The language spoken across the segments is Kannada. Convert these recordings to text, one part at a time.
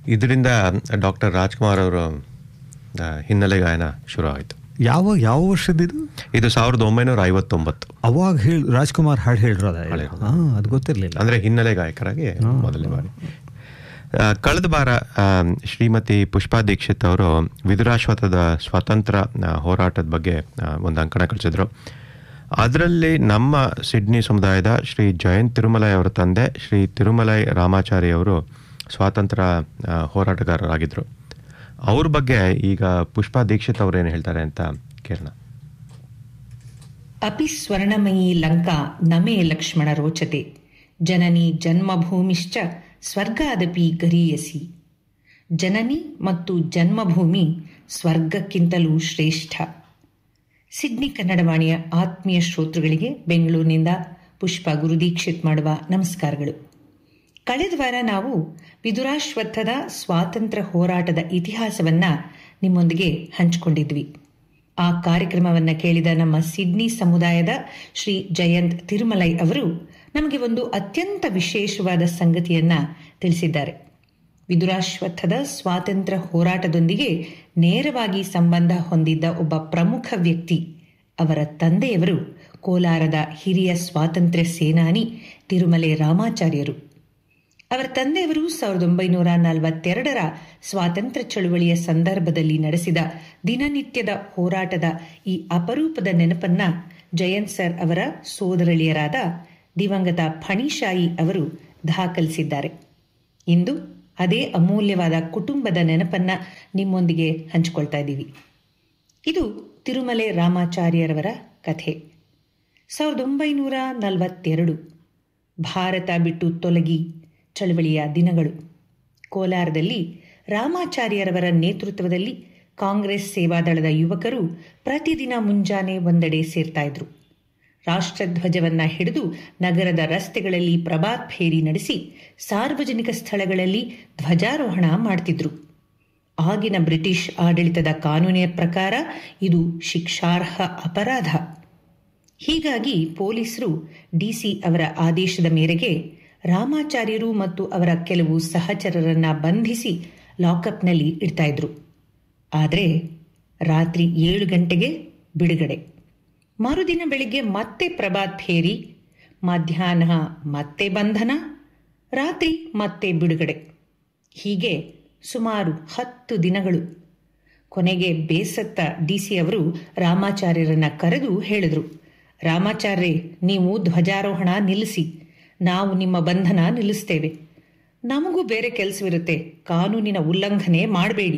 ಇದರಿಂದ ಡಾಕ್ಟರ್ ರಾಜ್ಕುಮಾರ್ ಅವರು ಆ, ಹಿನ್ನೆಲೆ ಗಾಯನ ಶುರು ಆಯಿತು ಯಾವ ಯಾವ ವರ್ಷದಿದು ಇದು ಸಾವಿರದ ಒಂಬೈನೂರ ಐವತ್ತೊಂಬತ್ತು ಅವಾಗ ಹೇಳಿ ರಾಜ್ಕುಮಾರ್ ಹಾಡು ಹೇಳಿರೋದ ಹೇಳಿರೋದು. ಹಾ ಅದು ಗೊತ್ತಿರಲಿಲ್ಲ ಅಂದರೆ ಹಿನ್ನೆಲೆ ಗಾಯಕರಾಗಿ ಮೊದಲನೇ ಬಾರಿ ಆ, ಕಳೆದ ವಾರ ಆ, ಶ್ರೀಮತಿ ಪುಷ್ಪಾ ದೀಕ್ಷಿತ್ ಅವರು ವಿದುರಾಶ್ವತ್ಥದ ಸ್ವತಂತ್ರ ಆ, ಹೋರಾಟದ ಬಗ್ಗೆ ಆ, ಒಂದು ಅಂಕಣ ಕಳಿಸಿದ್ರು ಅದರಲ್ಲಿ ನಮ್ಮ ಸಿಡ್ನಿ ಸಮುದಾಯದ ಶ್ರೀ ಜಯಂತ್ ತಿರುಮಲೈ ಅವರ ತಂದೆ ಶ್ರೀ ತಿರುಮಲೈ ರಾಮಾಚಾರಿ ಅವರು ಸ್ವಾತಂತ್ರ್ಯ ಆ, ಹೋರಾಟಗಾರರಾಗಿದ್ದರು ಅವ್ರ ಬಗ್ಗೆ ಈಗ ಪುಷ್ಪಾ ದೀಕ್ಷಿತ್ ಅವರು ಏನು ಹೇಳ್ತಾರೆ ಅಂತ ಕೇಳೋಣ ಅಪಿ ಸ್ವರ್ಣಮಯೀ ಲಂಕಾ ನಮೇ ಲಕ್ಷ್ಮಣ ರೋಚತೆ ಜನನಿ ಜನ್ಮಭೂಮಿಶ್ಚ ಸ್ವರ್ಗಾದಪಿ ಗರೀಯಸಿ ಜನನಿ ಮತ್ತು ಜನ್ಮಭೂಮಿ ಸ್ವರ್ಗಕ್ಕಿಂತಲೂ ಶ್ರೇಷ್ಠ ಸಿಡ್ನಿ ಕನ್ನಡವಾಣಿಯ ಆತ್ಮೀಯ ಶ್ರೋತೃಗಳಿಗೆ ಬೆಂಗಳೂರಿನಿಂದ ಪುಷ್ಪ ಗುರುದೀಕ್ಷಿತ್ ಮಾಡುವ ನಮಸ್ಕಾರಗಳು ಕಳೆದ ವಾರ ನಾವು ವಿದುರಾಶ್ವತ್ಥದ ಸ್ವಾತಂತ್ರ್ಯ ಹೋರಾಟದ ಇತಿಹಾಸವನ್ನ ನಿಮ್ಮೊಂದಿಗೆ ಹಂಚಿಕೊಂಡಿದ್ವಿ ಆ ಕಾರ್ಯಕ್ರಮವನ್ನು ಕೇಳಿದ ನಮ್ಮ ಸಿಡ್ನಿ ಸಮುದಾಯದ ಶ್ರೀ ಜಯಂತ್ ತಿರುಮಲೈ ಅವರು ನಮಗೆ ಒಂದು ಅತ್ಯಂತ ವಿಶೇಷವಾದ ಸಂಗತಿಯನ್ನ ತಿಳಿಸಿದ್ದಾರೆ ವಿದುರಾಶ್ವತ್ಥದ ಸ್ವಾತಂತ್ರ್ಯ ಹೋರಾಟದೊಂದಿಗೆ ನೇರವಾಗಿ ಸಂಬಂಧ ಹೊಂದಿದ್ದ ಒಬ್ಬ ಪ್ರಮುಖ ವ್ಯಕ್ತಿ ಅವರ ತಂದೆಯವರು ಕೋಲಾರದ ಹಿರಿಯ ಸ್ವಾತಂತ್ರ್ಯ ಸೇನಾನಿ ತಿರುಮಲೆ ರಾಮಾಚಾರ್ಯರು ಅವರ ತಂದೆಯವರು ಸಾವಿರದ ಒಂಬೈನೂರ ನಲವತ್ತೆರಡರ ಸ್ವಾತಂತ್ರ್ಯ ಚಳುವಳಿಯ ಸಂದರ್ಭದಲ್ಲಿ ನಡೆಸಿದ ದಿನನಿತ್ಯದ ಹೋರಾಟದ ಈ ಅಪರೂಪದ ನೆನಪನ್ನ ಜಯಂತ್ ಸರ್ ಅವರ ಸೋದರಳಿಯರಾದ ದಿವಂಗತ ಫಣಿಶಾಯಿ ಅವರು ದಾಖಲಿಸಿದ್ದಾರೆ ಇಂದು ಅದೇ ಅಮೂಲ್ಯವಾದ ಕುಟುಂಬದ ನೆನಪನ್ನ ನಿಮ್ಮೊಂದಿಗೆ ಹಂಚಿಕೊಳ್ತಾ ಇದ್ದೀವಿ ಇದು ತಿರುಮಲೆ ರಾಮಾಚಾರ್ಯರವರ ಕಥೆ ಸಾವಿರದ ಒಂಬೈನೂರ ನಲವತ್ತೆರಡು ಭಾರತ ಬಿಟ್ಟು ತೊಲಗಿ ಚಳವಳಿಯ ದಿನಗಳು ಕೋಲಾರದಲ್ಲಿ ರಾಮಾಚಾರ್ಯರವರ ನೇತೃತ್ವದಲ್ಲಿ ಕಾಂಗ್ರೆಸ್ ಸೇವಾದಳದ ಯುವಕರು ಪ್ರತಿದಿನ ಮುಂಜಾನೆ ಒಂದೆಡೆ ಸೇರ್ತಾ ಇದ್ರು ರಾಷ್ಟ್ರಧ್ವಜವನ್ನ ಹಿಡಿದು ನಗರದ ರಸ್ತೆಗಳಲ್ಲಿ ಪ್ರಭಾತ್ ಫೇರಿ ನಡೆಸಿ ಸಾರ್ವಜನಿಕ ಸ್ಥಳಗಳಲ್ಲಿ ಧ್ವಜಾರೋಹಣ ಮಾಡ್ತಿದ್ರು ಆಗಿನ ಬ್ರಿಟಿಷ್ ಆಡಳಿತದ ಕಾನೂನಿನ ಪ್ರಕಾರ ಇದು ಶಿಕ್ಷಾರ್ಹ ಅಪರಾಧ ಹೀಗಾಗಿ ಪೊಲೀಸರು ಡಿಸಿ ಅವರ ಆದೇಶದ ಮೇರೆಗೆ ರಾಮಾಚಾರ್ಯರು ಮತ್ತು ಅವರ ಕೆಲವು ಸಹಚರರನ್ನ ಬಂಧಿಸಿ ಲಾಕಪ್ನಲ್ಲಿ ಇಡ್ತಾ ಇದ್ರು ಆದರೆ ರಾತ್ರಿ ಏಳು ಗಂಟೆಗೆ ಬಿಡುಗಡೆ ಮರುದಿನ ಬೆಳಿಗ್ಗೆ ಮತ್ತೆ ಪ್ರಭಾತ್ ಫೇರಿ ಮಧ್ಯಾಹ್ನ ಮತ್ತೆ ಬಂಧನ ರಾತ್ರಿ ಮತ್ತೆ ಬಿಡುಗಡೆ ಹೀಗೆ ಸುಮಾರು ಹತ್ತು ದಿನಗಳು ಕೊನೆಗೆ ಬೇಸತ್ತ ಡಿಸಿ ಅವರು ರಾಮಾಚಾರ್ಯರನ್ನ ಕರೆದು ಹೇಳಿದ್ರು ರಾಮಾಚಾರ್ಯರೇ ನೀವು ಧ್ವಜಾರೋಹಣ ನಿಲ್ಲಿಸಿ ನಾವು ನಿಮ್ಮ ಬಂಧನ ನಿಲ್ಲಿಸ್ತೇವೆ ನಮಗೂ ಬೇರೆ ಕೆಲಸವಿರುತ್ತೆ ಕಾನೂನಿನ ಉಲ್ಲಂಘನೆ ಮಾಡಬೇಡಿ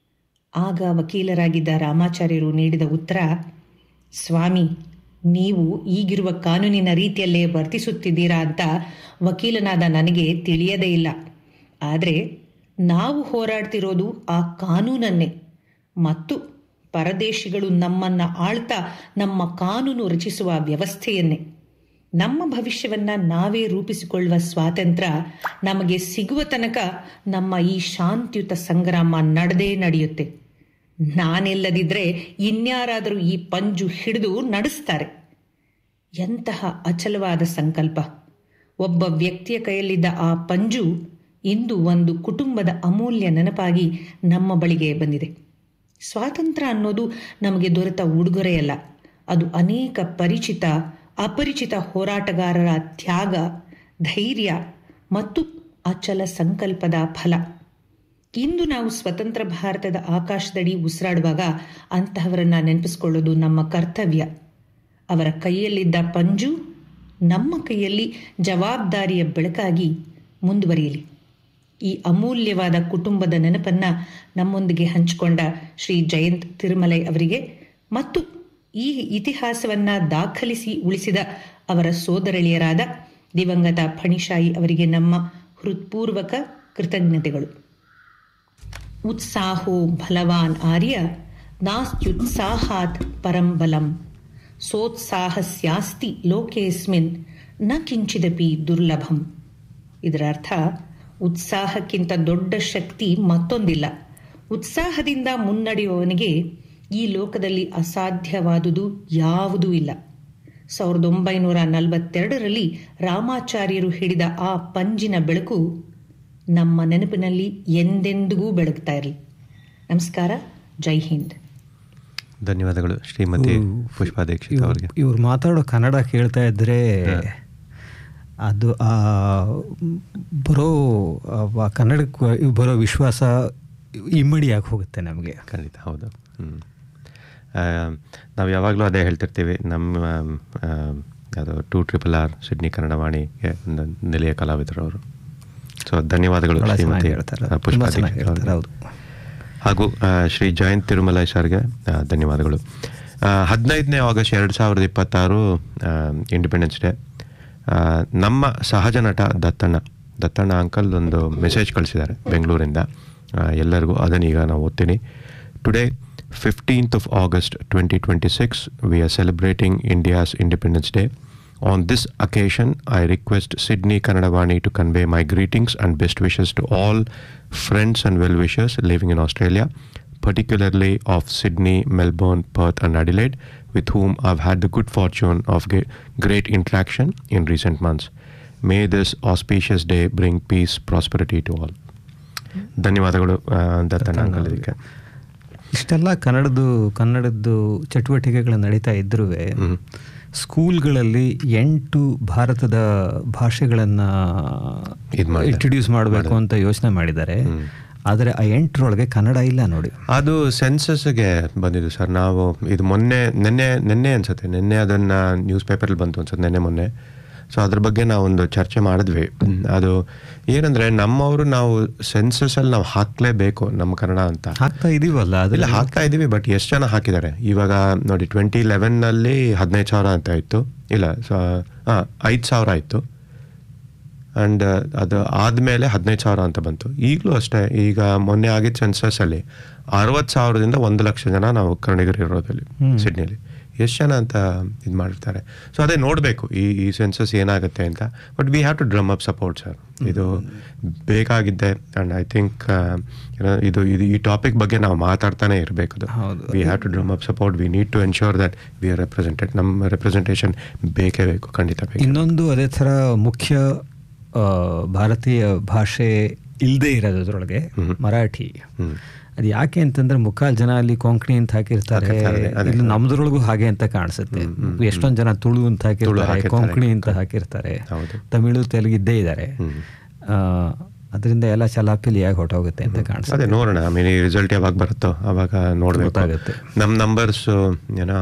ಆಗ ವಕೀಲರಾಗಿದ್ದ ರಾಮಾಚಾರ್ಯರು ನೀಡಿದ ಉತ್ತರ ಸ್ವಾಮಿ ನೀವು ಈಗಿರುವ ಕಾನೂನಿನ ರೀತಿಯಲ್ಲೇ ವರ್ತಿಸುತ್ತಿದ್ದೀರಾ ಅಂತ ವಕೀಲನಾದ ನನಗೆ ತಿಳಿಯದೇ ಇಲ್ಲ ಆದರೆ ನಾವು ಹೋರಾಡ್ತಿರೋದು ಆ ಕಾನೂನನ್ನೇ ಮತ್ತು ಪರದೇಶಿಗಳು ನಮ್ಮನ್ನ ಆಳ್ತಾ ನಮ್ಮ ಕಾನೂನು ರಚಿಸುವ ವ್ಯವಸ್ಥೆಯನ್ನೇ ನಮ್ಮ ಭವಿಷ್ಯವನ್ನ ನಾವೇ ರೂಪಿಸಿಕೊಳ್ಳುವ ಸ್ವಾತಂತ್ರ್ಯ ನಮಗೆ ಸಿಗುವ ತನಕ ನಮ್ಮ ಈ ಶಾಂತಿಯುತ ಸಂಗ್ರಾಮ ನಡೆದೇ ನಡೆಯುತ್ತೆ ನಾನಿಲ್ಲದಿದ್ರೆ ಇನ್ಯಾರಾದರೂ ಈ ಪಂಜು ಹಿಡಿದು ನಡೆಸ್ತಾರೆ ಎಂತಹ ಅಚಲವಾದ ಸಂಕಲ್ಪ ಒಬ್ಬ ವ್ಯಕ್ತಿಯ ಕೈಯಲ್ಲಿದ್ದ ಆ ಪಂಜು ಇಂದು ಒಂದು ಕುಟುಂಬದ ಅಮೂಲ್ಯ ನೆನಪಾಗಿ ನಮ್ಮ ಬಳಿಗೆ ಬಂದಿದೆ ಸ್ವಾತಂತ್ರ್ಯ ಅನ್ನೋದು ನಮಗೆ ದೊರೆತ ಉಡುಗೊರೆಯಲ್ಲ ಅದು ಅನೇಕ ಪರಿಚಿತ ಅಪರಿಚಿತ ಹೋರಾಟಗಾರರ ತ್ಯಾಗ ಧೈರ್ಯ ಮತ್ತು ಅಚಲ ಸಂಕಲ್ಪದ ಫಲ ಇಂದು ನಾವು ಸ್ವತಂತ್ರ ಭಾರತದ ಆಕಾಶದಡಿ ಉಸಿರಾಡುವಾಗ ಅಂತಹವರನ್ನ ನೆನಪಿಸಿಕೊಳ್ಳೋದು ನಮ್ಮ ಕರ್ತವ್ಯ ಅವರ ಕೈಯಲ್ಲಿದ್ದ ಪಂಜು ನಮ್ಮ ಕೈಯಲ್ಲಿ ಜವಾಬ್ದಾರಿಯ ಬೆಳಕಾಗಿ ಮುಂದುವರಿಯಲಿ ಈ ಅಮೂಲ್ಯವಾದ ಕುಟುಂಬದ ನೆನಪನ್ನ ನಮ್ಮೊಂದಿಗೆ ಹಂಚಿಕೊಂಡ ಶ್ರೀ ಜಯಂತ್ ತಿರುಮಲೈ ಅವರಿಗೆ ಮತ್ತು ಈ ಇತಿಹಾಸವನ್ನ ದಾಖಲಿಸಿ ಉಳಿಸಿದ ಅವರ ಸೋದರಳಿಯರಾದ ದಿವಂಗತ ಫಣಿಶಾಯಿ ಅವರಿಗೆ ನಮ್ಮ ಹೃತ್ಪೂರ್ವಕ ಕೃತಜ್ಞತೆಗಳು ಉತ್ಸಾಹೋ ಬಲವಾನ್ ಆರ್ಯ ನಾಸ್ತ್ಯುತ್ಸಾಹಾತ್ ಪರಂ ಬಲಂ ಸೋತ್ಸಾಹಸ್ಯಾಸ್ತಿ ಲೋಕೇಸ್ಮಿನ್ ನ ಕಿಂಚಿದಪಿ ದುರ್ಲಭಂ ಇದರ ಅರ್ಥ ಉತ್ಸಾಹಕ್ಕಿಂತ ದೊಡ್ಡ ಶಕ್ತಿ ಮತ್ತೊಂದಿಲ್ಲ ಉತ್ಸಾಹದಿಂದ ಮುನ್ನಡೆಯುವವನಿಗೆ ಈ ಲೋಕದಲ್ಲಿ ಅಸಾಧ್ಯವಾದುದು ಯಾವುದೂ ಇಲ್ಲ ಸಾವಿರದ ಒಂಬೈನೂರ ನಲವತ್ತೆರಡರಲ್ಲಿ ರಾಮಾಚಾರ್ಯರು ಹಿಡಿದ ಆ ಪಂಜಿನ ಬೆಳಕು ನಮ್ಮ ನೆನಪಿನಲ್ಲಿ ಎಂದೆಂದಿಗೂ ಬೆಳಗ್ತಾ ಇರಲಿ ನಮಸ್ಕಾರ ಜೈ ಹಿಂದ್ ಧನ್ಯವಾದಗಳು ಶ್ರೀಮತಿ ಪುಷ್ಪಾ ದೀಕ್ಷಿತ್ ಅವರಿಗೆ ಇವ್ರು ಮಾತಾಡೋ ಕನ್ನಡ ಕೇಳ್ತಾ ಇದ್ರೆ ಅದು ಆ ಬರೋ ಆ ಕನ್ನಡಕ್ಕೆ ಬರೋ ವಿಶ್ವಾಸ ಇಮ್ಮಡಿಯಾಗಿ ಹೋಗುತ್ತೆ ನಮಗೆ ಖಂಡಿತ ಹೌದು ಹ್ಞೂ ನಾವು ಯಾವಾಗಲೂ ಅದೇ ಹೇಳ್ತಿರ್ತೀವಿ ನಮ್ಮ ಆ, ಅದು ಟೂ ಟ್ರಿಪಲ್ ಆರ್ ಸಿಡ್ನಿ ಕನ್ನಡವಾಣಿಗೆ ಒಂದು ನಿಲಯ ಕಲಾವಿದರು ಅವರು ಸೊ ಧನ್ಯವಾದಗಳು ಬಹಳ ಶ್ರೀಮತಿ ಚೆನ್ನಾಗಿ ಹೇಳ್ತಾರೆ ಆ, ಪುಷ್ಪಾ ತುಂಬ ಚೆನ್ನಾಗಿ ದೀಕ್ಷಿತ್ ಹೇಳ್ತಾರೆ ಅವ್ರಿಗೆ. ಹೌದು ಹಾಗೂ ಆ, ಶ್ರೀ ಜಯಂತ್ ತಿರುಮಲೈ ಸರ್ಗೆ ಆ, ಧನ್ಯವಾದಗಳು ಆ, ಹದಿನೈದನೇ ಆಗಸ್ಟ್ ಎರಡು ಸಾವಿರದ ಇಪ್ಪತ್ತಾರು ಇಂಡಿಪೆಂಡೆನ್ಸ್ ಡೇ ಆ, ನಮ್ಮ ಸಹಜ ನಟ ದತ್ತಣ್ಣ ದತ್ತಣ್ಣ ಅಂಕಲ್ ಒಂದು ಮೆಸೇಜ್ ಕಳಿಸಿದ್ದಾರೆ ಬೆಂಗಳೂರಿಂದ ಆ, ಎಲ್ಲರಿಗೂ ಅದನ್ನ ಈಗ ನಾವು ಓದ್ತೀನಿ today fifteenth of August twenty twenty six we are celebrating India's independence day On this occasion, I request Sydney Kannadavani to convey my greetings and best wishes to all friends and well wishers living in Australia, particularly of Sydney, Melbourne, Perth, and Adelaide, with whom I've had the good fortune of ge- great interaction in recent months. May this auspicious day bring peace, prosperity to all. ಧನ್ಯವಾದಗಳು ಆ, ದತ್ತಣ್ಣ ಅಂಕಲ್ ಇದಕ್ಕೆ ಇಷ್ಟೆಲ್ಲ ಕನ್ನಡದ್ದು ಕನ್ನಡದ್ದು ಚಟುವಟಿಕೆಗಳು ನಡೀತಾ ಇದ್ರೂ ಸ್ಕೂಲ್ಗಳಲ್ಲಿ ಎಂಟು ಭಾರತದ ಭಾಷೆಗಳನ್ನು ಇದ್ ಮಾಡ್ತಾರೆ. ಇಂಟ್ರೊಡ್ಯೂಸ್ ಮಾಡಬೇಕು ಅಂತ ಯೋಚನೆ ಮಾಡಿದ್ದಾರೆ ಆದರೆ ಆ ಎಂಟರೊಳಗೆ ಕನ್ನಡ ಇಲ್ಲ ನೋಡಿ ಅದು ಸೆನ್ಸಸ್ಗೆ ಬಂದಿದ್ದು ಸರ್ ನಾವು ಇದು ಮೊನ್ನೆ ನಿನ್ನೆ ನಿನ್ನೆ ಅನ್ಸುತ್ತೆ ನಿನ್ನೆ ಅದನ್ನ ನ್ಯೂಸ್ ಪೇಪರಲ್ಲಿ ಬಂತು ಅನ್ಸುತ್ತೆ ನಿನ್ನೆ ಮೊನ್ನೆ ಸೊ ಅದ್ರ ಬಗ್ಗೆ ನಾವೊಂದು ಚರ್ಚೆ ಮಾಡಿದ್ವಿ ಅದು ಏನಂದ್ರೆ ನಮ್ಮವರು ನಾವು ಸೆನ್ಸಸ್ ಅಲ್ಲಿ ನಾವು ಹಾಕ್ಲೇಬೇಕು ನಮ್ಮ ಕನ್ನಡ ಅಂತ ಹಾಕ್ತಾ ಇದೀವಲ್ಲ ಇಲ್ಲ ಅದ್ರಲ್ಲಿ ಹಾಕ್ತಾ ಇದೀವಿ ಬಟ್ ಎಷ್ಟು ಜನ ಹಾಕಿದ್ದಾರೆ ಇವಾಗ ನೋಡಿ ಟ್ವೆಂಟಿ ಲೆವೆನ್ನಲ್ಲಿ ಹದಿನೈದು ಸಾವಿರ ಅಂತ ಇತ್ತು ಇಲ್ಲ ಹಾಂ ಐದು ಸಾವಿರ ಇತ್ತು ಆ್ಯಂಡ್ ಅದು ಆದಮೇಲೆ ಹದಿನೈದು ಸಾವಿರ ಅಂತ ಬಂತು ಈಗಲೂ ಅಷ್ಟೇ ಈಗ ಮೊನ್ನೆ ಆಗಿದ್ದ ಸೆನ್ಸಸ್ಸಲ್ಲಿ ಅರವತ್ತು ಸಾವಿರದಿಂದ ಒಂದು ಲಕ್ಷ ಜನ ನಾವು ಕನ್ನಡಿಗರು ಇರೋದಲ್ಲಿ ಸಿಡ್ನಿಲಿ ಎಷ್ಟು ಜನ ಅಂತ ಇದು ಮಾಡಿರ್ತಾರೆ ಸೊ ಅದೇ ನೋಡಬೇಕು ಈ ಈ ಸೆನ್ಸಸ್ ಏನಾಗುತ್ತೆ ಅಂತ but we have to drum up support sir ಇದು ಬೇಕಾಗಿದ್ದೆ ಆ್ಯಂಡ್ ಐ ಥಿಂಕ್ ಇದು ಇದು ಈ ಟಾಪಿಕ್ ಬಗ್ಗೆ ನಾವು ಮಾತಾಡ್ತಾನೆ ಇರಬೇಕು ಅದು ಹೌದು. We have to drum up support we need to ensure that we are represented ನಮ್ಮ ರೆಪ್ರೆಸೆಂಟೇಷನ್ ಬೇಕೇ ಬೇಕು ಖಂಡಿತ ಬೇಕು ಇನ್ನೊಂದು ಅದೇ ಥರ ಮುಖ್ಯ ಆ, ಭಾರತೀಯ ಭಾಷೆ ಇಲ್ಲದೆ ಇರೋದು ಅದರೊಳಗೆ ಮರಾಠಿ ಹ್ಮ್. ಅದು ಯಾಕೆ ಅಂತಂದ್ರೆ ಮುಕ್ಕಾಲು ಜನ ಅಲ್ಲಿ ಕೊಂಕಣಿ ಅಂತ ಹಾಕಿರ್ತಾರೆ ಹಾಕಿರ್ತಾರೆ, ಅದೇ. ಇಲ್ಲಿ ನಮ್ದ್ರೊಳಗೂ ಹಾಗೆ ಅಂತ ಕಾಣಿಸುತ್ತೆ ಎಷ್ಟೊಂದು ಜನ ತುಳು ಅಂತ ಹಾಕಿರ್ತಾರೆ ಹಾಕಿರ್ತಾರೆ. ಕೊಂಕಣಿ ಅಂತ ಹಾಕಿರ್ತಾರೆ ಹೌದು. ತಮಿಳು ತೆಲುಗು ಇದ್ದೇ ಇದ್ದಾರೆ ಹ್ಮ್. ಅದರಿಂದ ಎಲ್ಲ ಚಲಾಪಿಲಿಯಾಗಿ ಹೊಟ್ಟೋಗುತ್ತೆ ಅಂತ ಕಾಣಿಸುತ್ತೆ ಅದೇ ನೋಡೋಣ ಐ ಮೀನ್ ಈ ರಿಸಲ್ಟ್ ಯಾವಾಗ ಬರುತ್ತೋ ಅವಾಗ ನೋಡಬೇಕು ಗೊತ್ತಾಗುತ್ತೆ. ನಮ್ಮ ನಂಬರ್ಸ್ ಏನೋ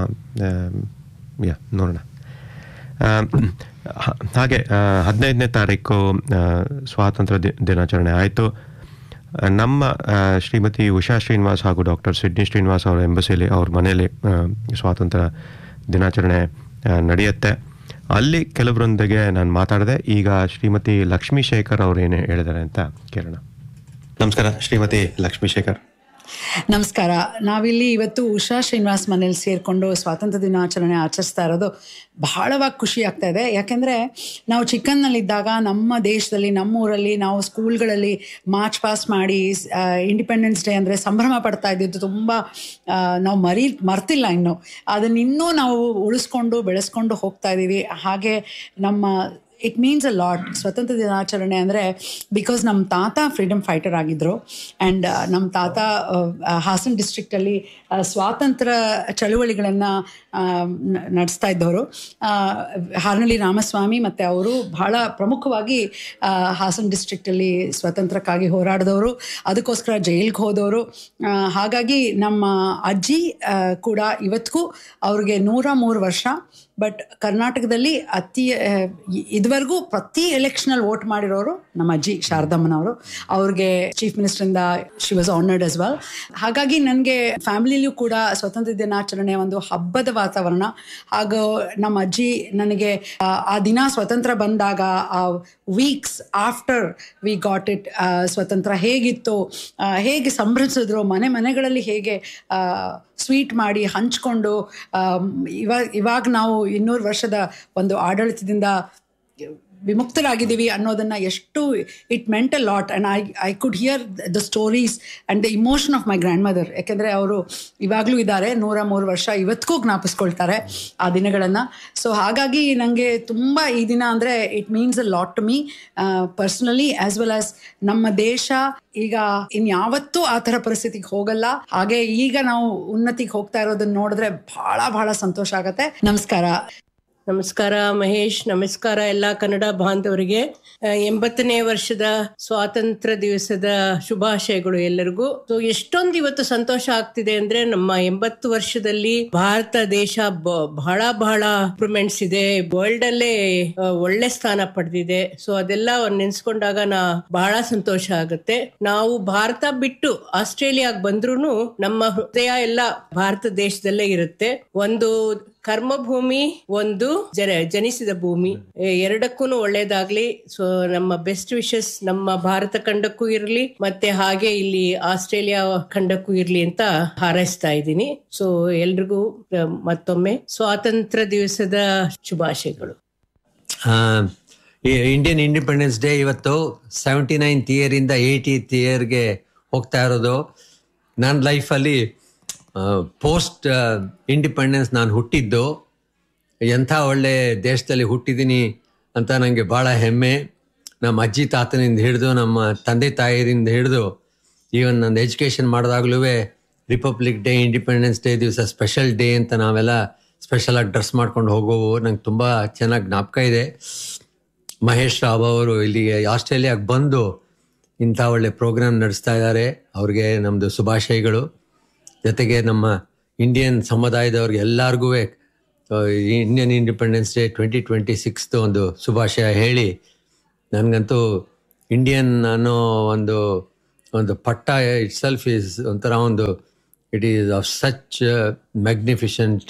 ಯಾ ನೋಡೋಣ ಆ, ಹ- ಹಾಗೆ ಹದಿನೈದನೇ ತಾರೀಕು ಆ, ಸ್ವಾತಂತ್ರ್ಯ ದಿ- ದಿನಾಚರಣೆ ಆಯಿತು ನಮ್ಮ ಆ, ಶ್ರೀಮತಿ ಉಷಾ ಶ್ರೀನಿವಾಸ್ ಹಾಗೂ ಡಾಕ್ಟರ್ ಸಿಡ್ನಿ ಶ್ರೀನಿವಾಸ್ ಅವರ ಎಂಬಸಿಲಿ ಅವ್ರ ಮನೆಯಲ್ಲಿ ಆ, ಸ್ವಾತಂತ್ರ್ಯ ದಿನಾಚರಣೆ ಆ, ನಡೆಯುತ್ತೆ ಅಲ್ಲಿ ಕೆಲವರೊಂದಿಗೆ ನಾನು ಮಾತಾಡಿದೆ ಈಗ ಶ್ರೀಮತಿ ಲಕ್ಷ್ಮೀ ಶೇಖರ್ ಅವ್ರು ಏನು ಹೇಳಿದ್ದಾರೆ ಅಂತ ಕೇಳೋಣ ನಮಸ್ಕಾರ ಶ್ರೀಮತಿ ಲಕ್ಷ್ಮೀ ಶೇಖರ್ ನಮಸ್ಕಾರ ನಾವಿಲ್ಲಿ ಇವತ್ತು ಉಷಾ ಶ್ರೀನಿವಾಸ್ ಮನೇಲಿ ಸೇರಿಕೊಂಡು ಸ್ವಾತಂತ್ರ್ಯ ದಿನಾಚರಣೆ ಆಚರಿಸ್ತಾ ಇರೋದು ಬಹಳವಾಗಿ ಖುಷಿ ಆಗ್ತಾ ಇದೆ ಯಾಕೆಂದರೆ ನಾವು ಚಿಕ್ಕನ್ನಲ್ಲಿದ್ದಾಗ ನಮ್ಮ ದೇಶದಲ್ಲಿ ನಮ್ಮ ಊರಲ್ಲಿ ನಾವು ಸ್ಕೂಲ್ಗಳಲ್ಲಿ ಮಾರ್ಚ್ ಪಾಸ್ ಮಾಡಿ ಇಂಡಿಪೆಂಡೆನ್ಸ್ ಡೇ ಅಂದರೆ ಸಂಭ್ರಮ ಪಡ್ತಾ ಇದ್ದಿದ್ದು ತುಂಬ ಆ, ನಾವು ಮರಿ ಮರ್ತಿಲ್ಲ ಇನ್ನು ಅದನ್ನ ಇನ್ನೂ ನಾವು ಉಳಿಸ್ಕೊಂಡು ಬೆಳೆಸ್ಕೊಂಡು ಹೋಗ್ತಾ ಇದ್ದೀವಿ ಹಾಗೆ ನಮ್ಮ ಇಟ್ ಮೀನ್ಸ್ ಅ ಲಾಟ್ ಸ್ವತಂತ್ರ ದಿನಾಚರಣೆ ಅಂದರೆ ಬಿಕಾಸ್ ನಮ್ಮ ತಾತ ಫ್ರೀಡಮ್ ಫೈಟರ್ ಆಗಿದ್ದರು ಆ್ಯಂಡ್ ನಮ್ಮ ತಾತ ಆ, ಹಾಸನ್ ಡಿಸ್ಟ್ರಿಕ್ಟಲ್ಲಿ ಆ, ಸ್ವಾತಂತ್ರ್ಯ ಚಳುವಳಿಗಳನ್ನು ನಡೆಸ್ತಾ ಇದ್ದವರು ಆ, ಹಾರ್ನಳ್ಳಿ ರಾಮಸ್ವಾಮಿ ಮತ್ತು ಅವರು ಬಹಳ ಪ್ರಮುಖವಾಗಿ ಆ, ಹಾಸನ್ ಡಿಸ್ಟ್ರಿಕ್ಟಲ್ಲಿ ಸ್ವತಂತ್ರಕ್ಕಾಗಿ ಹೋರಾಡಿದವರು ಅದಕ್ಕೋಸ್ಕರ ಜೈಲಿಗೆ ಹೋದವರು ಆ, ಹಾಗಾಗಿ ನಮ್ಮ ಅಜ್ಜಿ ಆ, ಕೂಡ ಇವತ್ತಿಗೂ ಅವ್ರಿಗೆ ನೂರ ಮೂರು ವರ್ಷ ಬಟ್ ಕರ್ನಾಟಕದಲ್ಲಿ ಅತಿ ಆ, ಇ- ಇದುವರೆಗೂ ಪ್ರತಿ ಎಲೆಕ್ಷನಲ್ಲಿ ವೋಟ್ ಮಾಡಿರೋರು ನಮ್ಮ ಅಜ್ಜಿ ಶಾರದಮ್ಮನವರು ಅವ್ರಿಗೆ ಚೀಫ್ ಮಿನಿಸ್ಟರಿಂದ she was honoured as well ಹಾಗಾಗಿ ನನಗೆ ಫ್ಯಾಮಿಲಿಯಲ್ಲೂ ಕೂಡ ಸ್ವತಂತ್ರ ದಿನಾಚರಣೆ ಒಂದು ಹಬ್ಬದ ವಾತಾವರಣ ಹಾಗೂ ನಮ್ಮ ಅಜ್ಜಿ ನನಗೆ ಆ, ಆ ದಿನ ಸ್ವತಂತ್ರ ಬಂದಾಗ ಆ weeks after we got it ಸ್ವತಂತ್ರ ಹೇಗಿತ್ತು ಆ, ಹೇಗೆ ಸಂಭ್ರಮಿಸಿದ್ರು ಮನೆ ಮನೆಗಳಲ್ಲಿ ಹೇಗೆ ಸ್ವೀಟ್ ಮಾಡಿ ಹಂಚ್ಕೊಂಡು ಆಮ್, ಇವಾಗ ಇವಾಗ ನಾವು ಇನ್ನೂರು ವರ್ಷದ ಒಂದು ಆಡಳಿತದಿಂದ ವಿಮುಕ್ತರಾಗಿದ್ದೀವಿ ಅನ್ನೋದನ್ನ ಎಷ್ಟು it meant a lot and I I could hear the stories and the emotion of my grandmother ಯಾಕೆಂದರೆ ಅವರು ಇವಾಗಲೂ ಇದ್ದಾರೆ ನೂರ ಮೂರು ವರ್ಷ ಇವತ್ತಿಗೂ ಜ್ಞಾಪಿಸ್ಕೊಳ್ತಾರೆ ಆ ದಿನಗಳನ್ನು ಸೊ ಹಾಗಾಗಿ ನನಗೆ ತುಂಬ ಈ ದಿನ ಅಂದರೆ it means a lot to me personally as well as ನಮ್ಮ ದೇಶ ಈಗ ಇನ್ಯಾವತ್ತೂ ಆ ಥರ ಪರಿಸ್ಥಿತಿಗೆ ಹೋಗಲ್ಲ ಹಾಗೆ ಈಗ ನಾವು ಉನ್ನತಿಗೆ ಹೋಗ್ತಾ ಇರೋದನ್ನ ನೋಡಿದ್ರೆ ಬಹಳ ಬಹಳ ಸಂತೋಷ ಆಗತ್ತೆ ನಮಸ್ಕಾರ ನಮಸ್ಕಾರ ಮಹೇಶ್ ನಮಸ್ಕಾರ ಎಲ್ಲ ಕನ್ನಡ ಬಾಂಧವರಿಗೆ ಆ, ಎಂಬತ್ತನೇ ವರ್ಷದ ಸ್ವಾತಂತ್ರ್ಯ ದಿವಸದ ಶುಭಾಶಯಗಳು ಎಲ್ಲರಿಗೂ ಸೊ ಎಷ್ಟೊಂದು ಇವತ್ತು ಸಂತೋಷ ಆಗ್ತಿದೆ ಅಂದ್ರೆ ನಮ್ಮ ಎಂಬತ್ತು ವರ್ಷದಲ್ಲಿ ಭಾರತ ದೇಶ ಬ- ಬಹಳ ಬಹಳ ಇಂಪ್ರೂವ್ಮೆಂಟ್ಸ್ ಇದೆ ವರ್ಲ್ಡ್ ಅಲ್ಲೇ ಆ, ಒಳ್ಳೆ ಸ್ಥಾನ ಪಡೆದಿದೆ ಸೊ ಅದೆಲ್ಲ ನೆನ್ಸ್ಕೊಂಡಾಗ ನಾ ಬಹಳ ಸಂತೋಷ ಆಗುತ್ತೆ ನಾವು ಭಾರತ ಬಿಟ್ಟು ಆಸ್ಟ್ರೇಲಿಯಾಗ್ ಬಂದ್ರೂ ನಮ್ಮ ಹೃದಯ ಎಲ್ಲ ಭಾರತ ದೇಶದಲ್ಲೇ ಇರುತ್ತೆ ಒಂದು ಕರ್ಮಭೂಮಿ ಒಂದು ಜನ ಜನಿಸಿದ ಭೂಮಿ ಎ- ಎರಡಕ್ಕೂ ಒಳ್ಳೇದಾಗ್ಲಿ ಸೊ ನಮ್ಮ ಬೆಸ್ಟ್ ವಿಶಸ್ ನಮ್ಮ ಭಾರತ ಖಂಡಕ್ಕೂ ಇರ್ಲಿ ಮತ್ತೆ ಹಾಗೆ ಇಲ್ಲಿ ಆಸ್ಟ್ರೇಲಿಯಾ ಖಂಡಕ್ಕೂ ಇರ್ಲಿ ಅಂತ ಹಾರೈಸ್ತಾ ಇದ್ದೀನಿ ಸೊ ಎಲ್ರಿಗೂ ಆ, ಮತ್ತೊಮ್ಮೆ ಸ್ವಾತಂತ್ರ್ಯ ದಿವಸದ ಶುಭಾಶಯಗಳು ಇಂಡಿಯನ್ ಇಂಡಿಪೆಂಡೆನ್ಸ್ ಡೇ ಇವತ್ತು ಸೆವೆಂಟಿ ನೈನ್ತ್ ಇಯರಿಂದ ಏಯ್ಟೀತ್ ಇಯರ್ಗೆ ಹೋಗ್ತಾ ಇರೋದು ನನ್ನ ಲೈಫಲ್ಲಿ ಪೋಸ್ಟ್ ಇಂಡಿಪೆಂಡೆನ್ಸ್ ನಾನು ಹುಟ್ಟಿದ್ದು ಎಂಥ ಒಳ್ಳೆ ದೇಶದಲ್ಲಿ ಹುಟ್ಟಿದ್ದೀನಿ ಅಂತ ನನಗೆ ಭಾಳ ಹೆಮ್ಮೆ ನಮ್ಮ ಅಜ್ಜಿ ತಾತನಿಂದ ಹಿಡಿದು ನಮ್ಮ ತಂದೆ ತಾಯಿಯಿಂದ ಹಿಡಿದು ಈವನ್ ನಂದು ಎಜುಕೇಷನ್ ಮಾಡಿದಾಗ್ಲೂ ರಿಪಬ್ಲಿಕ್ ಡೇ ಇಂಡಿಪೆಂಡೆನ್ಸ್ ಡೇ ದಿವಸ ಸ್ಪೆಷಲ್ ಡೇ ಅಂತ ನಾವೆಲ್ಲ ಸ್ಪೆಷಲಾಗಿ ಡ್ರೆಸ್ ಮಾಡ್ಕೊಂಡು ಹೋಗೋವು ನಂಗೆ ತುಂಬ ಚೆನ್ನಾಗಿ ಜ್ಞಾಪಕ ಇದೆ ಮಹೇಶ್ ರಾವ್ ಅವರು ಇಲ್ಲಿಗೆ ಆಸ್ಟ್ರೇಲಿಯಾಗೆ ಬಂದು ಇಂಥ ಒಳ್ಳೆ ಪ್ರೋಗ್ರಾಮ್ ನಡೆಸ್ತಾ ಇದ್ದಾರೆ ಅವ್ರಿಗೆ ನಮ್ಮದು ಶುಭಾಶಯಗಳು ಜೊತೆಗೆ ನಮ್ಮ ಇಂಡಿಯನ್ ಸಮುದಾಯದವ್ರಿಗೆ ಎಲ್ಲರಿಗೂ Indian independence day twenty twenty ಸಿಕ್ಸ್ದು ಒಂದು ಶುಭಾಶಯ ಹೇಳಿ ನನಗಂತೂ ಇಂಡಿಯನ್ ಅನ್ನೋ ಒಂದು ಒಂದು ಪಟ್ಟ ಇಟ್ ಸೆಲ್ಫ್ ಈಸ್ ಒಂಥರ ಒಂದು it is of such magnificent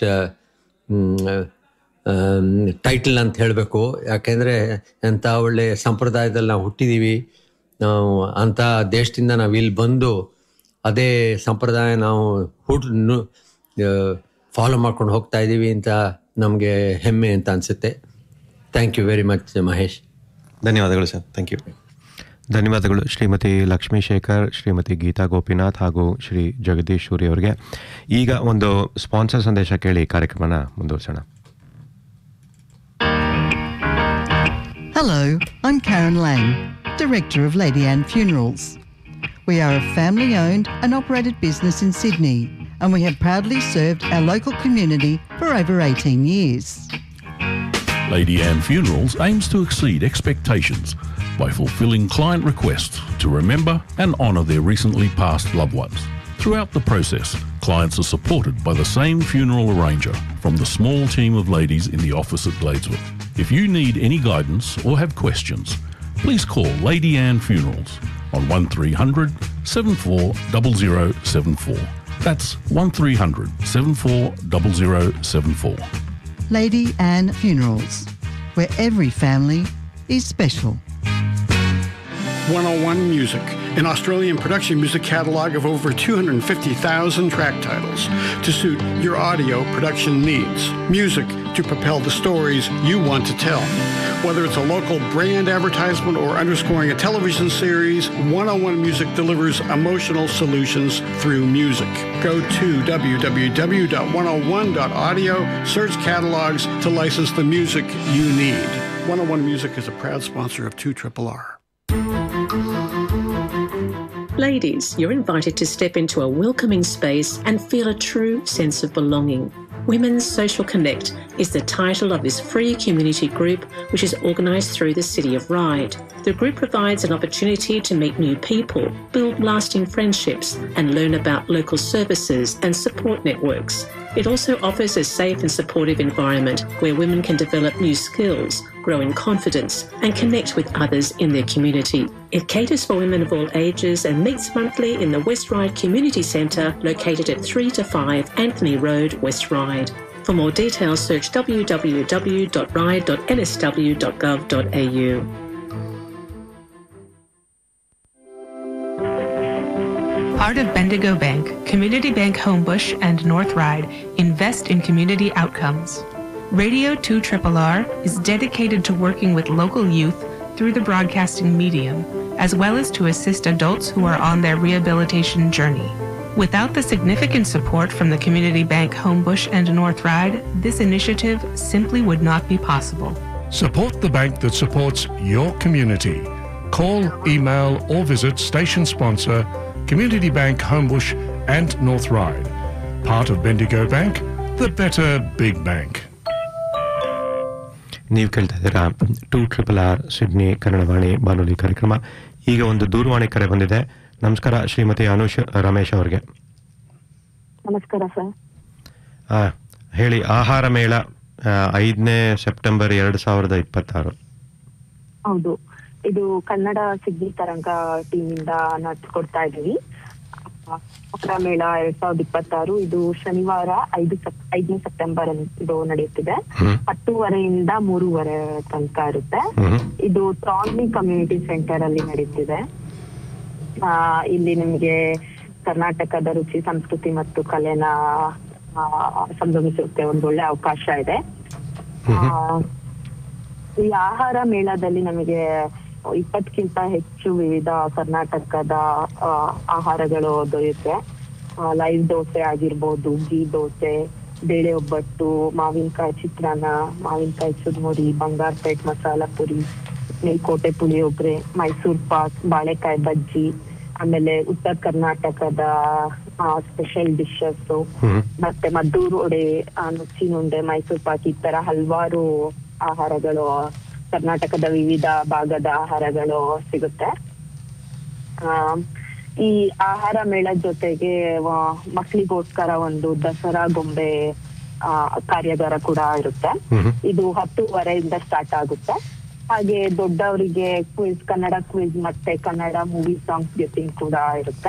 title ಅಂತ ಹೇಳಬೇಕು ಯಾಕೆಂದರೆ ಎಂಥ ಒಳ್ಳೆ ಸಂಪ್ರದಾಯದಲ್ಲಿ ನಾವು ಹುಟ್ಟಿದ್ದೀವಿ ನಾವು ಅಂಥ ದೇಶದಿಂದ ನಾವು ಇಲ್ಲಿ ಬಂದು ಅದೇ ಸಂಪ್ರದಾಯ ನಾವು ಹುಟ್ ಫಾಲೋ ಮಾಡ್ಕೊಂಡು ಹೋಗ್ತಾ ಇದ್ದೀವಿ ಅಂತ ನಮಗೆ ಹೆಮ್ಮೆ ಅಂತ ಅನಿಸುತ್ತೆ thank you very much Mahesh ಧನ್ಯವಾದಗಳು ಸರ್ ಥ್ಯಾಂಕ್ ಯು ಧನ್ಯವಾದಗಳು ಶ್ರೀಮತಿ ಲಕ್ಷ್ಮೀ ಶೇಖರ್ ಶ್ರೀಮತಿ ಗೀತಾ ಗೋಪಿನಾಥ್ ಹಾಗೂ ಶ್ರೀ ಜಗದೀಶ್ ಸೂರಿ ಅವರಿಗೆ ಈಗ ಒಂದು ಸ್ಪಾನ್ಸರ್ ಸಂದೇಶ ಕೇಳಿ ಕಾರ್ಯಕ್ರಮನ ಮುಂದುವರಿಸೋಣ Hello, I'm Karen Lang, Director of Lady Anne Funerals. We are a family owned and operated business in Sydney, and we have proudly served our local community for over 18 years. Lady Anne Funerals aims to exceed expectations by fulfilling client requests to remember and honour their recently passed loved ones. Throughout the process, clients are supported by the same funeral arranger from the small team of ladies in the office at Gladeswood. If you need any guidance or have questions, please call Lady Anne Funerals on 1300 740074. That's 1300 740074. Lady Anne Funerals, where every family is special. 101 Music, an Australian production music catalog of over 250,000 track titles to suit your audio production needs. Music to propel the stories you want to tell. Whether it's a local brand advertisement or underscoring a television series, 101 Music delivers emotional solutions through music. Go to www.101.audio, search catalogs to license the music you need. 101 Music is a proud sponsor of 2 R. Ladies, you're invited to step into a welcoming space and feel a true sense of belonging. Women's Social Connect is the title of this free community group, which is organised through the City of Ryde. The group provides an opportunity to meet new people, build lasting friendships, and learn about local services and support networks. It also offers a safe and supportive environment where women can develop new skills, grow in confidence, and connect with others in their community. It caters for women of all ages and meets monthly in the West Ryde Community Centre located at 3 to 5 Anthony Road, West Ryde. For more details, search www.ride.nsw.gov.au. Part of Bendigo Bank, Community Bank Homebush, and North Ride invest in community outcomes. Radio 2 R is dedicated to working with local youth through the broadcasting medium, as well as to assist adults who are on their rehabilitation journey. Without the significant support from the Community Bank Homebush and North Ride, this initiative simply would not be possible. Support the bank that supports your community. Call, email, or visit station sponsor Community Bank Homebush and North Ride. Part of Bendigo Bank, the better big bank. ನೀವು ಕೇಳ್ತಾ ಇದ್ದೀರಾ two triple R Sydney Kannadavani ಬಾನುಲಿ ಕಾರ್ಯಕ್ರಮ ಈಗ ಒಂದು ದೂರವಾಣಿ ಕರೆ ಬಂದಿದೆ ನಮಸ್ಕಾರ ಶ್ರೀಮತಿ ಅನುಷ್ ರಮೇಶ್ ಅವರಿಗೆ ನಮಸ್ಕಾರ ಸರ್ ಆ, ಹೇಳಿ ಆಹಾರ ಮೇಳ ಆ, ಐದನೇ ಸೆಪ್ಟೆಂಬರ್ ಎರಡು ಸಾವಿರದ ಇಪ್ಪತ್ತಾರು ಹೌದು ಇದು ಕನ್ನಡ ಸಿದ್ಧಿ ತರಂಗ ಟೀಮ್ ಇಂದ ನಡೆಸ್ಕೊಡ್ತಾ ಇದೀವಿ ಆಹಾರ ಮೇಳ ಎರಡ್ ಸಾವಿರದ ಇಪ್ಪತ್ತಾರು ಇದು ಶನಿವಾರ ಐದು ಸೆಪ್ ಐದನೇ ಸೆಪ್ಟೆಂಬರ್ ಇದು ನಡೆಯುತ್ತಿದೆ ಹತ್ತೂವರೆಯಿಂದ ಮೂರುವರೆ ತನಕ ಇರುತ್ತೆ ಇದು ಟ್ರಾನ್ಲಿ ಕಮ್ಯುನಿಟಿ ಸೆಂಟರ್ ಅಲ್ಲಿ ನಡೆಯುತ್ತಿದೆ ಆ, ಇಲ್ಲಿ ನಿಮ್ಗೆ ಕರ್ನಾಟಕದ ರುಚಿ ಸಂಸ್ಕೃತಿ ಮತ್ತು ಕಲೆನ ಆ, ಸಂಭ್ರಮಿಸೋಕೆ ಒಂದು ಒಳ್ಳೆ ಅವಕಾಶ ಇದೆ ಆ, ಈ ಆಹಾರ ಮೇಳದಲ್ಲಿ ನಮಗೆ ಇಪ್ಪತ್ತಕ್ಕಿಂತ ಹೆಚ್ಚು ವಿವಿಧ ಕರ್ನಾಟಕದ ಆ, ಆಹಾರಗಳು ದೊರೆಯುತ್ತೆ ಲೈವ್ ದೋಸೆ ಆಗಿರ್ಬೋದು ಗೀ ದೋಸೆ ಬೇಳೆ ಒಬ್ಬಟ್ಟು ಮಾವಿನಕಾಯಿ ಚಿತ್ರಾನ್ನ ಮಾವಿನಕಾಯಿ ಚುರ್ಮುರಿ ಬಂಗಾರಪೇಟ್ ಮಸಾಲ ಪುರಿ ಮೇಲ್ಕೋಟೆ ಪುಳಿಯೋಗರೆ ಮೈಸೂರ್ ಪಾಕ್ ಬಾಳೆಕಾಯಿ ಬಜ್ಜಿ ಆಮೇಲೆ ಉತ್ತರ ಕರ್ನಾಟಕದ ಸ್ಪೆಷಲ್ ಡಿಶಸ್ ಮತ್ತೆ ಮದ್ದೂರು ವಡೆ ಆ, ನುಚ್ಚಿನ ಉಂಡೆ ಮೈಸೂರ್ ಪಾಕ್ ಈ ತರ ಹಲವಾರು ಆಹಾರಗಳು ಕರ್ನಾಟಕದ ವಿವಿಧ ಭಾಗದ ಆಹಾರಗಳು ಸಿಗುತ್ತೆ ಆ, ಈ ಆಹಾರ ಮೇಳದ ಜೊತೆಗೆ ವ- ಮಕ್ಳಿಗೋಸ್ಕರ ಒಂದು ದಸರಾ ಗೊಂಬೆ ಆ, ಕಾರ್ಯಾಗಾರ ಕೂಡ ಇರುತ್ತೆ ಇದು ಹತ್ತುವರೆಯಿಂದ ಸ್ಟಾರ್ಟ್ ಆಗುತ್ತೆ ಹಾಗೆ ದೊಡ್ಡವರಿಗೆ ಕ್ವಿಜ್ ಕನ್ನಡ ಕ್ವಿಜ್ ಮತ್ತೆ ಕನ್ನಡ ಮೂವಿ ಸಾಂಗ್ಸ್ ಗೆಟಿಂಗ್ ಕೂಡ ಇರುತ್ತೆ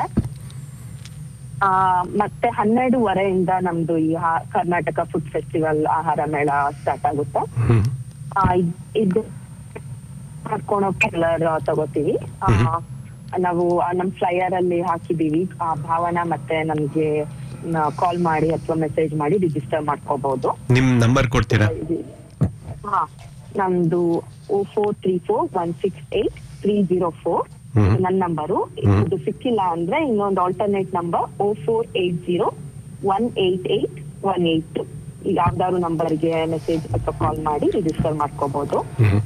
ಆ ಮತ್ತೆ ಹನ್ನೆರಡುವರೆಯಿಂದ ನಮ್ದು ಈ ಹಾ- ಕರ್ನಾಟಕ ಫುಡ್ ಫೆಸ್ಟಿವಲ್ ಆಹಾರ ಮೇಳ ಸ್ಟಾರ್ಟ್ ಆಗುತ್ತೆ ಆ, ಇದ್- ಇದು ಮಾಡ್ಕೊಳೋಕೆ ಕಲರ್ ತಗೋತೀವಿ ಆ, ನಾವು ಆ ನಮ್ ಫ್ಲೈಯರ್ ಅಲ್ಲಿ ಹಾಕಿದೀವಿ ಆ ಭಾವನ ಮತ್ತೆ ನಮ್ಗೆ ಕಾಲ್ ಮಾಡಿ ಅಥವಾ ಮೆಸೇಜ್ ಮಾಡಿ ರಿಜಿಸ್ಟರ್ ಮಾಡ್ಕೋಬಹುದು ನಿಮ್ಮ ನಂಬರ್ ಕೊಡ್ತೀರಾ ಹಾ ನಮ್ದು O four three four one six eight three zero four ನನ್ನ ನಂಬರು ಇದು ಸಿಕ್ಕಿಲ್ಲ ಅಂದ್ರೆ ಇನ್ನೊಂದು alternate number O four eight zero one eight eight one eight two ಯಾವ್ದಾದ್ರು ನಂಬರ್ಗೆ ಮೆಸೇಜ್ ಅಥವಾ ಕಾಲ್ ಮಾಡಿ ರಿಜಿಸ್ಟರ್ ಮಾಡ್ಕೋಬಹುದು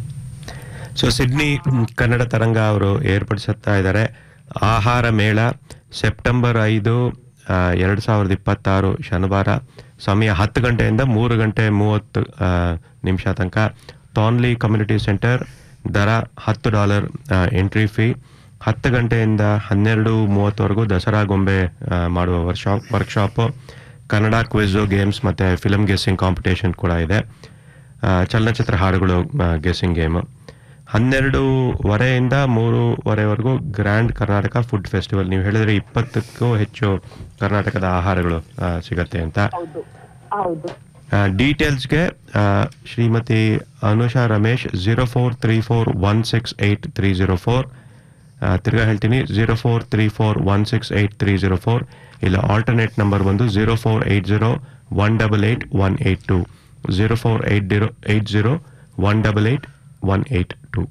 ಸೊ ಸಿಡ್ನಿ ಮ್, ಕನ್ನಡ ತರಂಗ ಅವರು ಏರ್ಪಡಿಸುತ್ತಾ ಇದ್ದಾರೆ ಆಹಾರ ಮೇಳ ಸೆಪ್ಟೆಂಬರ್ ಐದು ಆ, ಎರಡು ಸಾವಿರದ ಇಪ್ಪತ್ತಾರು ಶನಿವಾರ ಸಮಯ ಹತ್ತು ಗಂಟೆಯಿಂದ ಮೂರು ಗಂಟೆ ಮೂವತ್ತು ಆ, ನಿಮಿಷ ತನಕ ತಾನ್ಲಿ ಕಮ್ಯುನಿಟಿ ಸೆಂಟರ್ ದರ ಹತ್ತು ಡಾಲರ್ ಎಂಟ್ರಿ ಫೀ ಹತ್ತು ಗಂಟೆಯಿಂದ ಹನ್ನೆರಡು ಮೂವತ್ತವರೆಗೂ ದಸರಾ ಗೊಂಬೆ ಆ, ಮಾಡುವ workshop workshop Kannada quiz games ಮತ್ತು ಫಿಲಮ್ ಗೆಸ್ಸಿಂಗ್ ಕಾಂಪಿಟೇಷನ್ ಕೂಡ ಇದೆ ಆ, ಚಲನಚಿತ್ರ ಹಾಡುಗಳು ಗೆಸ್ಸಿಂಗ್ ಗೇಮು ಹನ್ನೆರಡೂವರೆಯಿಂದ ಮೂರುವರೆವರೆಗೂ ಗ್ರ್ಯಾಂಡ್ ಕರ್ನಾಟಕ ಫುಡ್ ಫೆಸ್ಟಿವಲ್ ನೀವು ಹೇಳಿದ್ರೆ ಇಪ್ಪತ್ತಕ್ಕೂ ಹೆಚ್ಚು ಕರ್ನಾಟಕದ ಆಹಾರಗಳು ಆ, ಸಿಗತ್ತೆ ಅಂತ ಹೌದು ಹೌದು ಡೀಟೇಲ್ಸ್ಗೆ Shrimati Anusha Ramesh zero four three four one six eight three zero four ತಿರ್ಗಾ ಹೇಳ್ತೀನಿ zero four three four one six eight three zero four ಇಲ್ಲ ಆಲ್ಟರ್ನೇಟ್ ನಂಬರ್ ಬಂದು zero four eight zero one double eight one eight two zero four eight zero eight zero one double eight one eight two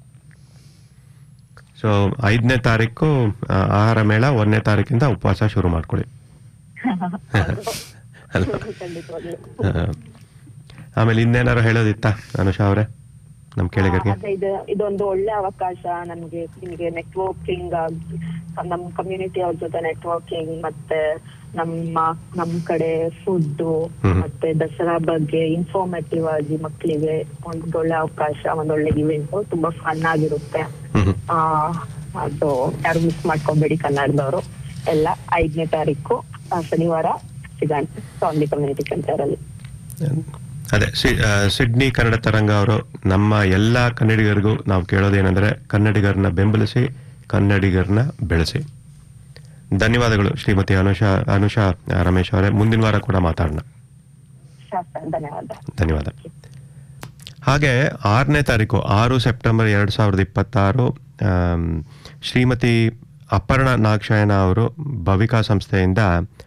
so ಐದನೇ ತಾರೀಕು ಆ, ಆಹಾರ ಮೇಳ ಒಂದನೇ ತಾರೀಕಿಂದ ಉಪವಾಸ ಶುರು ಮಾಡ್ಕೊಳ್ಳಿ ಅಲ್ವಾ? ಆ, ಆಮೇಲೆ ಇನ್ನೇನಾರು ಹೇಳೋದಿತ್ತಾ ಅನುಷಾ ಅವರೇ ನಮ್ಮ ಕೇಳಿಗರಿಗೆ ಅದೇ ಇದು ಇದೊಂದು ಒಳ್ಳೆ ಅವಕಾಶ ನಮ್ಗೆ ನಿಮ್ಗೆ ನೆಟ್ವರ್ಕಿಂಗ್ ನಮ್ ಕಮ್ಯುನಿಟಿ ಅವ್ರ ಜೊತೆ ನೆಟ್ವರ್ಕಿಂಗ್ ಮತ್ತೆ ನಮ್ಮ ನಮ್ ಕಡೆ ಫುಡ್ ಮತ್ತೆ ದಸರಾ ಬಗ್ಗೆ ಇನ್ಫಾರ್ಮೇಟಿವ್ ಆಗಿ ಮಕ್ಕಳಿಗೆ ಒಂದ್ ಒಳ್ಳೆ ಅವಕಾಶ ಒಂದ್ ಒಳ್ಳೆ ಇವೆಂಟ್ ತುಂಬಾ ಫನ್ ಆಗಿರುತ್ತೆ ಆ ಅದು ಯಾರು ಮಿಸ್ ಮಾಡ್ಕೊಬೇಡಿ ಕನ್ನಡದವರು ಎಲ್ಲ ಐದನೇ ತಾರೀಕು ಆ, ಶನಿವಾರ ಸಿಗೋಣ ಸ್ವಾಮಿ ಕಮ್ಯುನಿಟಿ ಸೆಂಟರ್ ಅಲ್ಲಿ ಅದೇ ಸಿ- ಆ, ಸಿಡ್ನಿ ಕನ್ನಡ ತರಂಗ ಅವರು ನಮ್ಮ ಎಲ್ಲ ಕನ್ನಡಿಗರಿಗೂ ನಾವು ಕೇಳೋದೇನೆಂದರೆ ಕನ್ನಡಿಗರನ್ನ ಬೆಂಬಲಿಸಿ ಕನ್ನಡಿಗರನ್ನ ಬೆಳೆಸಿ ಧನ್ಯವಾದಗಳು ಶ್ರೀಮತಿ ಅನುಷಾ ಅನುಷಾ ಆ, ರಮೇಶ್ ಅವರೇ ಮುಂದಿನ ವಾರ ಕೂಡ ಮಾತಾಡೋಣ ಶಾಸ್ತ್ರ ಧನ್ಯವಾದ ಧನ್ಯವಾದ ಹಾಗೆ ಆರನೇ ತಾರೀಕು ಆರು ಸೆಪ್ಟೆಂಬರ್ ಎರಡು ಸಾವಿರದ ಇಪ್ಪತ್ತಾರು ಆಮ್, ಶ್ರೀಮತಿ ಅಪರ್ಣ ನಾಗಶಯನ ಅವರು ಭವಿಕಾ ಸಂಸ್ಥೆಯಿಂದ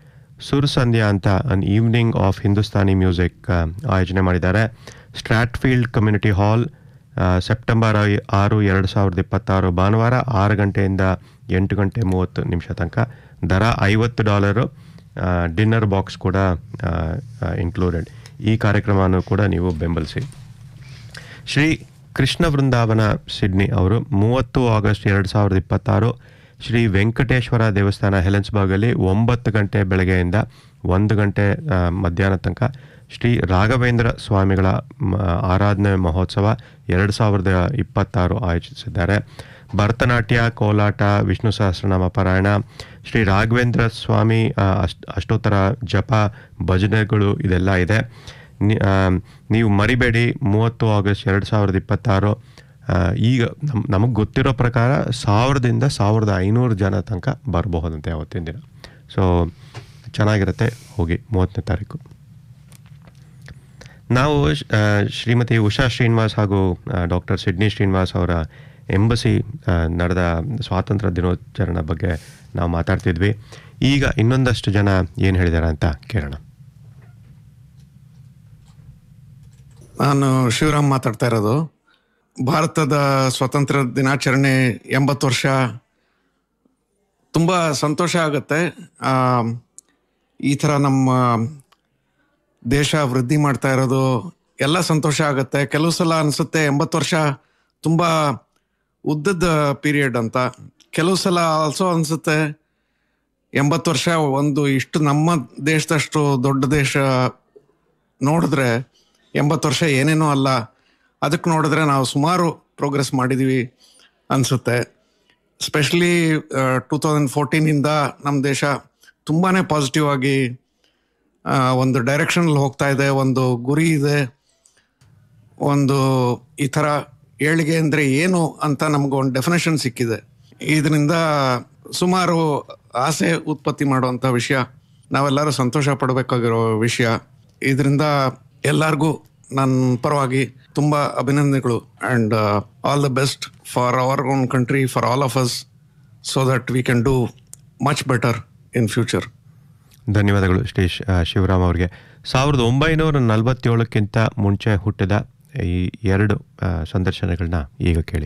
ಸುರ್ ಸಂಧ್ಯಾ ಅಂತ an evening of Hindustani music ಆಯೋಜನೆ ಮಾಡಿದ್ದಾರೆ ಸ್ಟ್ರಾಟ್ಫೀಲ್ಡ್ ಕಮ್ಯುನಿಟಿ ಹಾಲ್ ಆ, ಸೆಪ್ಟೆಂಬರ್ ಐ- ಆರು ಎರಡು ಸಾವಿರದ ಇಪ್ಪತ್ತಾರು ಭಾನುವಾರ ಆರು ಗಂಟೆಯಿಂದ ಎಂಟು ಗಂಟೆ ಮೂವತ್ತು ನಿಮಿಷ ತನಕ ದರ ಐವತ್ತು ಡಾಲರು ಡಿನ್ನರ್ ಬಾಕ್ಸ್ ಕೂಡ ಇನ್ಕ್ಲೂಡೆಡ್ ಈ ಕಾರ್ಯಕ್ರಮವನ್ನು ಕೂಡ ನೀವು ಬೆಂಬಲಿಸಿ ಶ್ರೀ ಕೃಷ್ಣ ವೃಂದಾವನ ಸಿಡ್ನಿ ಅವರು ಮೂವತ್ತು ಆಗಸ್ಟ್ ಎರಡು ಸಾವಿರದ ಇಪ್ಪತ್ತಾರು ಶ್ರೀ ವೆಂಕಟೇಶ್ವರ ದೇವಸ್ಥಾನ ಹೆಲೆನ್ಸ್ಬರ್ಗಲ್ಲಿ ಒಂಬತ್ತು ಗಂಟೆ ಬೆಳಗ್ಗೆಯಿಂದ ಒಂದು ಗಂಟೆ ಆ, ಮಧ್ಯಾಹ್ನ ತನಕ ಶ್ರೀ ರಾಘವೇಂದ್ರ ಸ್ವಾಮಿಗಳ ಮ, ಆರಾಧನೆ ಮಹೋತ್ಸವ ಎರಡು ಸಾವಿರದ ಇಪ್ಪತ್ತಾರು ಆಯೋಜಿಸಿದ್ದಾರೆ ಭರತನಾಟ್ಯ ಕೋಲಾಟ ವಿಷ್ಣು ಸಹಸ್ರನಾಮ ಪಾರಾಯಣ ಶ್ರೀ ರಾಘವೇಂದ್ರ ಸ್ವಾಮಿ ಆ, ಅಷ್ಟ ಅಷ್ಟೋತ್ತರ ಜಪ ಭಜನೆಗಳು ಇದೆಲ್ಲ ಇದೆ ನಿ- ಆ, ನೀವು ಮರಿಬೇಡಿ ಮೂವತ್ತು ಆಗಸ್ಟ್ ಎರಡು ಸಾವಿರದ ಇಪ್ಪತ್ತಾರು ಆ, ಈಗ ನಮ್ ನಮಗೆ ಗೊತ್ತಿರೋ ಪ್ರಕಾರ ಸಾವಿರದಿಂದ ಸಾವಿರದ ಐನೂರು ಜನ ತನಕ ಬರಬಹುದಂತೆ ಅವತ್ತಿನ ದಿನ ಸೊ ಚೆನ್ನಾಗಿರುತ್ತೆ ಹೋಗಿ ಮೂವತ್ತನೇ ತಾರೀಕು ನಾವು ಆ, ಶ್ರೀಮತಿ ಉಷಾ ಶ್ರೀನಿವಾಸ್ ಹಾಗೂ ಡಾಕ್ಟರ್ ಸಿಡ್ನಿ ಶ್ರೀನಿವಾಸ್ ಅವರ ಎಂಬಸಿ ಆ, ನಡೆದ ಸ್ವಾತಂತ್ರ್ಯ ದಿನಾಚರಣೆ ಬಗ್ಗೆ ನಾವು ಮಾತಾಡ್ತಿದ್ವಿ ಈಗ ಇನ್ನೊಂದಷ್ಟು ಜನ ಏನು ಹೇಳಿದ್ದಾರೆ ಅಂತ ಕೇಳೋಣ ನಾನು ಶಿವರಾಮ್ ಮಾತಾಡ್ತಾ ಇರೋದು ಭಾರತದ ಸ್ವಾತಂತ್ರ್ಯ ದಿನಾಚರಣೆ ಎಂಬತ್ತು ವರ್ಷ ತುಂಬ ಸಂತೋಷ ಆಗುತ್ತೆ ಆ, ಈ ಥರ ನಮ್ಮ ದೇಶ ವೃದ್ಧಿ ಮಾಡ್ತಾ ಇರೋದು ಎಲ್ಲ ಸಂತೋಷ ಆಗುತ್ತೆ ಕೆಲವು ಸಲ ಅನಿಸುತ್ತೆ ಎಂಬತ್ತು ವರ್ಷ ತುಂಬ ಉದ್ದದ ಪೀರಿಯಡ್ ಅಂತ ಕೆಲವು ಸಲ ಆಲ್ಸೋ ಅನಿಸುತ್ತೆ ಎಂಬತ್ತು ವರ್ಷ ಒಂದು ಇಷ್ಟು ನಮ್ಮ ದೇಶದಷ್ಟು ದೊಡ್ಡ ದೇಶ ನೋಡಿದ್ರೆ ಎಂಬತ್ತು ವರ್ಷ ಏನೇನೂ ಅಲ್ಲ ಅದಕ್ಕೆ ನೋಡಿದ್ರೆ ನಾವು ಸುಮಾರು ಪ್ರೋಗ್ರೆಸ್ ಮಾಡಿದ್ದೀವಿ ಅನಿಸುತ್ತೆ ಸ್ಪೆಷಲಿ ಟೂ ತೌಸಂಡ್ ಫೋರ್ಟೀನಿಂದ ನಮ್ಮ ದೇಶ ತುಂಬಾ ಪಾಸಿಟಿವ್ ಆಗಿ ಆ, ಒಂದು ಡೈರೆಕ್ಷನಲ್ಲಿ ಹೋಗ್ತಾ ಇದೆ ಒಂದು ಗುರಿ ಇದೆ ಒಂದು ಈ ಥರ ಏಳಿಗೆ ಅಂದರೆ ಏನು ಅಂತ ನಮ್ಗೆ ಒಂದು ಡೆಫಿನೇಷನ್ ಸಿಕ್ಕಿದೆ ಇದರಿಂದ ಸುಮಾರು ಆಸೆ ಉತ್ಪತ್ತಿ ಮಾಡುವಂಥ ವಿಷಯ ನಾವೆಲ್ಲರೂ ಸಂತೋಷ ಪಡಬೇಕಾಗಿರೋ ವಿಷಯ ಇದರಿಂದ ಎಲ್ಲರಿಗೂ ನನ್ನ ಪರವಾಗಿ ತುಂಬ ಅಭಿನಂದನೆಗಳು and all the best for our own country for all of us so that we can do much better in future ಧನ್ಯವಾದಗಳು ಶ್ರೀ ಶ್- ಆ, ಶಿವರಾಮ್ ಅವರಿಗೆ ಸಾವಿರದ ಒಂಬೈನೂರ ನಲವತ್ತೇಳಕ್ಕಿಂತ ಮುಂಚೆ ಹುಟ್ಟಿದ ಈ ಎರಡು ಆ, ಸಂದರ್ಶನಗಳನ್ನ ಈಗ ಕೇಳಿ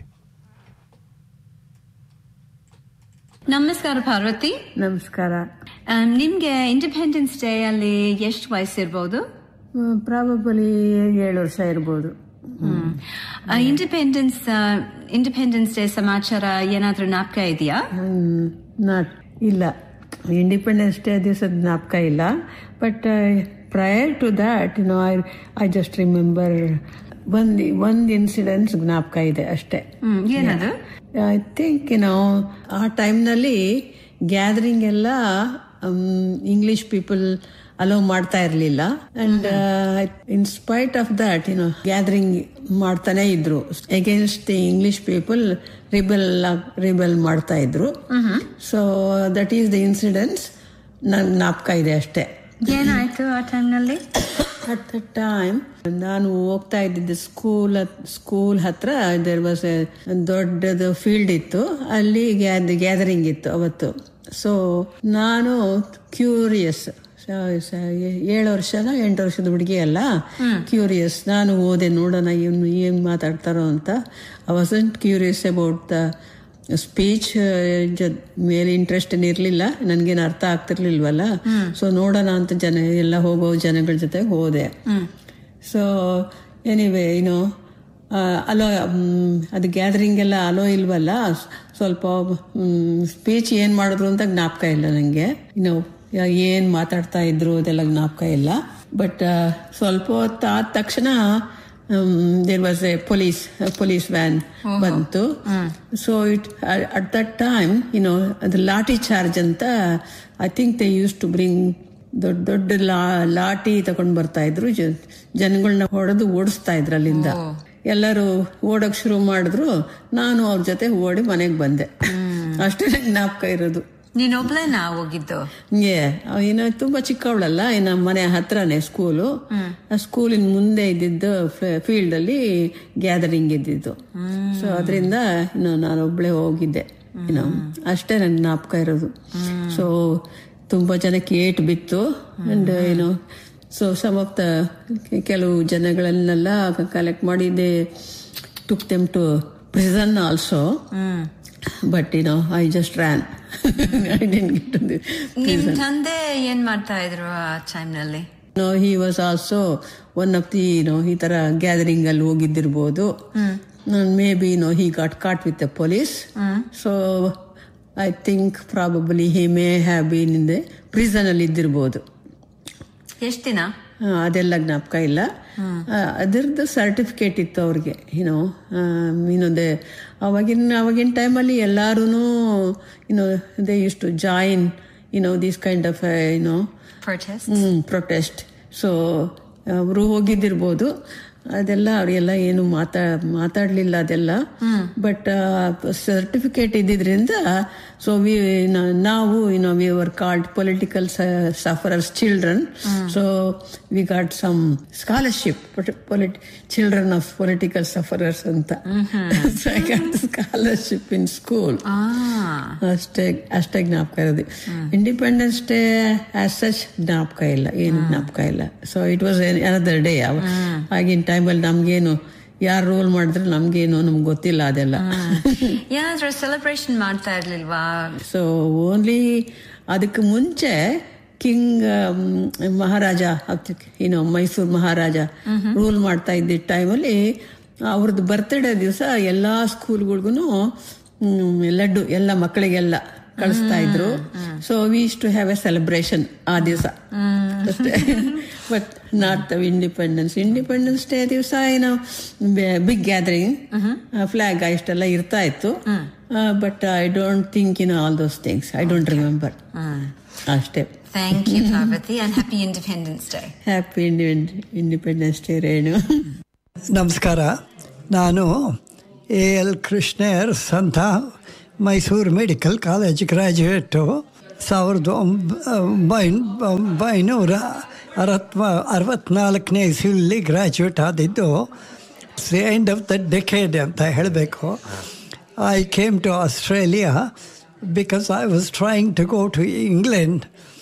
ನಮಸ್ಕಾರ ಪಾರ್ವತಿ ನಮಸ್ಕಾರ ನಿಮ್ಗೆ ಇಂಡಿಪೆಂಡೆನ್ಸ್ ಡೇ ಅಲ್ಲಿ ಎಷ್ಟು ವಯಸ್ಸಿರ್ಬೋದು ಪ್ರಾಬಬಲಿ ಏಳು ವರ್ಷ ಇರ್ಬೋದು ಇಂಡಿಪೆಂಡೆನ್ಸ್ ಇಂಡಿಪೆಂಡೆನ್ಸ್ ಡೇ ಸಮಾಚಾರ ಏನಾದ್ರೂ ಜ್ಞಾಪಕ ಇದೆಯಾ ನಾಟ್ ಇಲ್ಲ ಇಂಡಿಪೆಂಡೆನ್ಸ್ ಡೇ ದಿವಸದ ಜ್ಞಾಪಕ ಇಲ್ಲ but prior to that you know I I just remember ಒಂದು ಒಂದು ಇನ್ಸಿಡೆನ್ಸ್ ಜ್ಞಾಪಕ ಇದೆ ಅಷ್ಟೇ ಹ್ಮ್, ಏನದು? ಐ ಥಿಂಕ್ ನೋ ಆ ಟೈಮ್ನಲ್ಲಿ ಗ್ಯಾದರಿಂಗ್ ಎಲ್ಲ ಇಂಗ್ಲಿಷ್ ಪೀಪಲ್ ಅಲೋ ಮಾಡ್ತಾ ಇರಲಿಲ್ಲ and in spite of that you know gathering ಮಾಡ್ತಾನೆ ಇದ್ರು against the English people rebel rebel ಮಾಡ್ತಾ ಇದ್ರು so that is the incidence ನನ್ ಜ್ಞಾಪಕ ಇದೆ ಅಷ್ಟೇ ಏನಾಯ್ತು ಆ ಟೈಮ್ನಲ್ಲಿ ಅಟ್ ದ ಟೈಮ್ ನಾನು ಹೋಗ್ತಾ ಇದ್ದಿದ್ದು ಸ್ಕೂಲ್ ಸ್ಕೂಲ್ ಹತ್ರ ದೇರ್ ವಾಸ್ ದೊಡ್ಡದು ಫೀಲ್ಡ್ ಇತ್ತು ಅಲ್ಲಿ ಗ್ಯಾದರಿಂಗ್ ಇತ್ತು ಅವತ್ತು ಸೊ ನಾನು ಕ್ಯೂರಿಯಸ್ ಏಳು ವರ್ಷನ ಎಂಟು ವರ್ಷದ ಹುಡುಗಿ ಅಲ್ಲ ಕ್ಯೂರಿಯಸ್ ನಾನು ಓದೆ ನೋಡೋಣ ಇವನು ಏನು ಮಾತಾಡ್ತಾರೋ ಅಂತ I wasn't curious about the speech ಮೇಲೆ ಇಂಟ್ರೆಸ್ಟ್ ಇರಲಿಲ್ಲ ನನಗೇನು ಅರ್ಥ ಆಗ್ತಿರ್ಲಿಲ್ವಲ್ಲ ಸೊ ನೋಡೋಣ ಅಂತ ಜನ ಎಲ್ಲ ಹೋಗೋ ಜನಗಳ ಜೊತೆ ಹೋದೆ ಸೊ ಎನಿವೆ ಏನೋ ಅಲೋ ಅದು ಗ್ಯಾದರಿಂಗ್ ಎಲ್ಲ ಅಲೋ ಇಲ್ವಲ್ಲ ಸ್ವಲ್ಪ ಸ್ಪೀಚ್ ಏನು ಮಾಡಿದ್ರು ಅಂತ ಜ್ಞಾಪಕ ಇಲ್ಲ ನನಗೆ ಇನ್ನು ಏನು ಮಾತಾಡ್ತಾ ಇದ್ರು ಅದೆಲ್ಲ ಜ್ಞಾಪಕ ಇಲ್ಲ ಬಟ್ ಸ್ವಲ್ಪ ಹೊತ್ತು ಆದ ತಕ್ಷಣ there was a police police van ಬಂತು so it at that time you know ಅದು ಲಾಠಿ ಚಾರ್ಜ್ ಅಂತ I think they used to bring ದೊಡ್ಡ ದೊಡ್ಡ ಲಾ ಲಾಠಿ ತಗೊಂಡ್ ಬರ್ತಾ ಇದ್ರು ಜನಗಳನ್ನ ಹೊಡೆದು ಓಡಿಸ್ತಾ ಇದ್ರು ಅಲ್ಲಿಂದ ಎಲ್ಲರೂ ಓಡಕ್ ಶುರು ಮಾಡಿದ್ರು ನಾನು ಅವ್ರ ಜೊತೆ ಓಡಿ ಮನೆಗೆ ಬಂದೆ ಅಷ್ಟೇ ನಂಗೆ ಜ್ಞಾಪಕ ಇರೋದು ನೀನೊಬ್ಳೆ ನಾ ಹೋಗಿದ್ದು ಏ ಇನ್ನು ತುಂಬಾ ಚಿಕ್ಕವಳಲ್ಲ ಇನ್ನು ಮನೆ ಹತ್ರನೇ ಸ್ಕೂಲು ಆ ಸ್ಕೂಲಿನ ಮುಂದೆ ಇದ್ದಿದ್ದು ಫೀಲ್ಡ್ ಅಲ್ಲಿ ಗ್ಯಾದರಿಂಗ್ ಇದ್ದಿದ್ದು ಸೊ ಅದರಿಂದ ಇನ್ನು ನಾನು ಒಬ್ಳೆ ಹೋಗಿದ್ದೆ ಇನ್ನು ಅಷ್ಟೇ ನನ್ ಜ್ಞಾಪಕ ಇರೋದು ಸೊ ತುಂಬ ಜನಕ್ಕೆ ಏಟ್ ಬಿತ್ತು ಅಂಡ್ ಏನೋ ಸೊ ಸಮ್ ಆಫ್ ದ ಕೆಲವು ಜನಗಳನ್ನೆಲ್ಲ ಕಲೆಕ್ಟ್ ಮಾಡಿದ್ದೆ took them to prison also but ಏನೋ I just ran I didn't get to the ನಿಮ್ ತಂದೆ ಏನ್ ಮಾಡ್ತಾ ಇದ್ರು ಆ ಟೈಮ್ನಲ್ಲಿ no he was also one of the no ಈ ತರ ಗ್ಯಾದರಿಂಗ್ ಅಲ್ಲಿ ಹೋಗಿದ್ದಿರ್ಬೋದು maybe no he got caught with the police so I think probably he may have been in the prison ಅಲ್ಲಿ ಇದ್ದಿರ್ಬೋದು ಎಷ್ಟ್ ದಿನ ಆ, ಅದೆಲ್ಲ ಜ್ಞಾಪಕ ಇಲ್ಲ ಆ, ಅದರದ್ದು ಸರ್ಟಿಫಿಕೇಟ್ ಇತ್ತು ಅವ್ರಿಗೆ ಏನೋ ಇನ್ನೊಂದೇ ಅವಾಗಿನ ಅವಾಗಿನ ಟೈಮಲ್ಲಿ ಎಲ್ಲಾರು ಏನೋ they used to join you know this kind of ಏನೋ ಪ್ರೊಟೆಸ್ಟ್ ಪ್ರೊಟೆಸ್ಟ್ ಸೊ ಅವರು ಹೋಗಿದ್ದಿರ್ಬೋದು ಅದೆಲ್ಲ ಅವರೆಲ್ಲ ಏನು ಮಾತಾ ಮಾತಾಡಲಿಲ್ಲ ಅದೆಲ್ಲ ಬಟ್ ಸರ್ಟಿಫಿಕೇಟ್ ಇದ್ದಿದ್ರಿಂದ ಸೊ ವಿ ನಾವು you know we were called political sufferers children so we got some scholarship children of political sufferers ಅಂತ so I got scholarship in school ಅಷ್ಟೇ ಅಷ್ಟೇ ಜ್ಞಾಪಕ ಇರೋದು ಇಂಡಿಪೆಂಡೆನ್ಸ್ ಡೇ ಆಸ್ ಸಚ್ ಜ್ಞಾಪಕ ಇಲ್ಲ ಏನು ಜ್ಞಾಪಕ ಇಲ್ಲ so it was another day ಆಗಿನ ಟೈಮಲ್ಲಿ ನಮ್ಗೇನು ಯಾರು ರೋಲ್ ಮಾಡಿದ್ರೆ ನಮ್ಗೇನು ನಮ್ಗೆ ಗೊತ್ತಿಲ್ಲ ಅದೆಲ್ಲ ಏನಾದ್ರೂ ಸೆಲೆಬ್ರೇಷನ್ ಮಾಡ್ತಾ ಇರ್ಲಿಲ್ವಾ ಸೊ ಓನ್ಲಿ ಅದಕ್ಕೆ ಮುಂಚೆ ಕಿಂಗ್ ಮಹಾರಾಜ ಏನೋ ಮೈಸೂರು ಮಹಾರಾಜ ರೂಲ್ ಮಾಡ್ತಾ ಇದ್ದ ಟೈಮಲ್ಲಿ ಅವ್ರದ್ದು ಬರ್ತ್ಡೇ ದಿವಸ ಎಲ್ಲಾ ಸ್ಕೂಲ್ಗಳಿಗೂ ಲಡ್ಡು ಎಲ್ಲ ಮಕ್ಕಳಿಗೆಲ್ಲ ಕಳಿಸ್ತಾ ಇದ್ರು so we to have a celebration ಆ ದಿವಸ ಅಷ್ಟೇ but not the independence independence day ದಿವಸ ಏನೋ ಬಿಗ್ ಗ್ಯಾದರಿಂಗ್ ಫ್ಲಾಗ್ ಇಷ್ಟೆಲ್ಲ ಇರ್ತಾ ಇತ್ತು but I don't think in all those things I don't remember ಅಷ್ಟೇ thank you Parvati and happy independence day happy independence day Renu ನಮಸ್ಕಾರ ನಾನು ಎ ಎಲ್ ಕೃಷ್ಣಯರ್ಸ್ ಅಂತ ಮೈಸೂರು ಮೆಡಿಕಲ್ ಕಾಲೇಜ್ ಗ್ರ್ಯಾಜುಯೇಟು ಸಾವಿರದ ಒಂಬ ಒಂಬೈನ್ ಒಂಬೈನೂರ ಅರವತ್ಮ ಅರವತ್ನಾಲ್ಕನೇ ಇಸ್ವಿಲಿ ಗ್ರ್ಯಾಜುಯೇಟ್ ಆದಿದ್ದು the end of the decade ಅಂತ ಹೇಳಬೇಕು I came to Australia because I was trying to go to England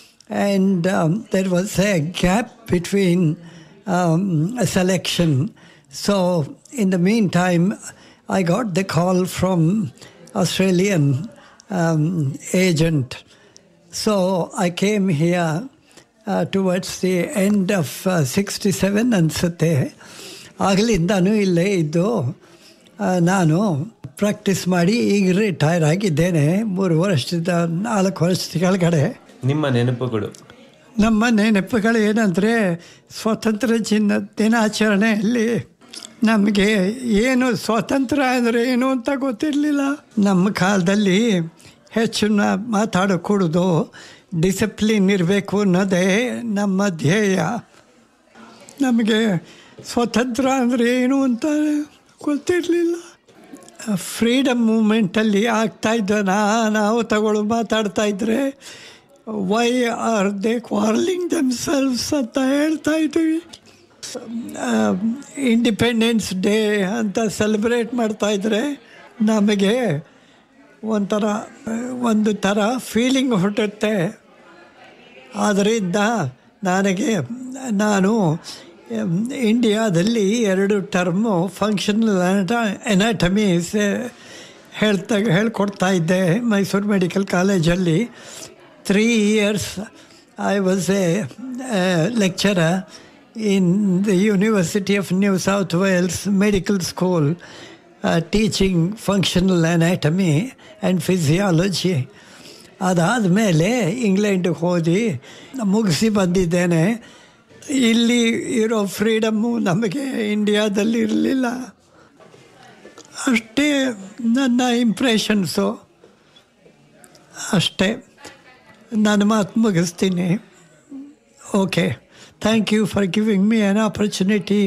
and um, there was a gap between um, a selection. So in the meantime, I got the call from Australian um, agent. So I came here uh, towards the end of uh, 67 ಅನಿಸುತ್ತೆ ಆಗಲಿಂದನೂ ಇಲ್ಲೇ ಇದ್ದು ಆ, ನಾನು ಪ್ರಾಕ್ಟೀಸ್ ಮಾಡಿ ಈಗ ರಿಟೈರ್ ಆಗಿದ್ದೇನೆ ಮೂರು ವರ್ಷದ ನಾಲ್ಕು ವರ್ಷದ ಕೆಳಗಡೆ ನಿಮ್ಮ ನೆನಪುಗಳು ನಮ್ಮ ನೆನಪುಗಳು ಏನಂದರೆ ಸ್ವಾತಂತ್ರ್ಯ ಚಿನ್ನ ದಿನಾಚರಣೆಯಲ್ಲಿ ನಮಗೆ ಏನು ಸ್ವಾತಂತ್ರ್ಯ ಅಂದರೆ ಏನು ಅಂತ ಗೊತ್ತಿರಲಿಲ್ಲ ನಮ್ಮ ಕಾಲದಲ್ಲಿ ಹೆಚ್ಚು ನ ಮಾತಾಡಕೂಡದು ಡಿಸಿಪ್ಲಿನ್ ಇರಬೇಕು ಅನ್ನೋದೇ ನಮ್ಮ ಧ್ಯೇಯ ನಮಗೆ ಸ್ವತಂತ್ರ ಅಂದರೆ ಏನು ಅಂತ ಗೊತ್ತಿರಲಿಲ್ಲ ಫ್ರೀಡಮ್ ಮೂಮೆಂಟಲ್ಲಿ ಆಗ್ತಾ ಇದ್ದ ನಾ ನಾವು ತಗೊಳ್ಳು ಮಾತಾಡ್ತಾ ಇದ್ರೆ why are they quarrelling themselves ಅಂತ ಹೇಳ್ತಾ ಇದ್ದೀವಿ ಇಂಡಿಪೆಂಡೆನ್ಸ್ ಡೇ ಅಂತ ಸೆಲೆಬ್ರೇಟ್ ಮಾಡ್ತಾ ಇದ್ರೆ ನಮಗೆ ಒಂಥರ ಒಂದು ಥರ ಫೀಲಿಂಗ್ ಹುಟ್ಟುತ್ತೆ ಆದ್ದರಿಂದ ನನಗೆ ನಾನು ಇಂಡಿಯಾದಲ್ಲಿ ಎರಡು ಟರ್ಮು ಫಂಕ್ಷನಲ್ ಎನಾಟಮಿ ಹೇಳ್ತಾ ಹೇಳ್ಕೊಡ್ತಾ ಇದ್ದೆ ಮೈಸೂರು ಮೆಡಿಕಲ್ ಕಾಲೇಜಲ್ಲಿ three years I was a lecturer in the university of New South Wales medical school teaching functional anatomy and physiology ಅದಾದ ಮೇಲೆ ಇಂಗ್ಲೆಂಡಿಗೆ ಹೋಗಿ ಮುಗಿಸಿ ಬಂದಿದ್ದೇನೆ ಇಲ್ಲಿ ಇರೋ ಫ್ರೀಡಮ್ಮು ನಮಗೆ ಇಂಡಿಯಾದಲ್ಲಿ ಇರಲಿಲ್ಲ ಅಷ್ಟೇ ನನ್ನ ಇಂಪ್ರೆಷನ್ಸು ಅಷ್ಟೇ ನಾನು ಮಾತು ಮುಗಿಸ್ತೀನಿ okay thank you for giving me an opportunity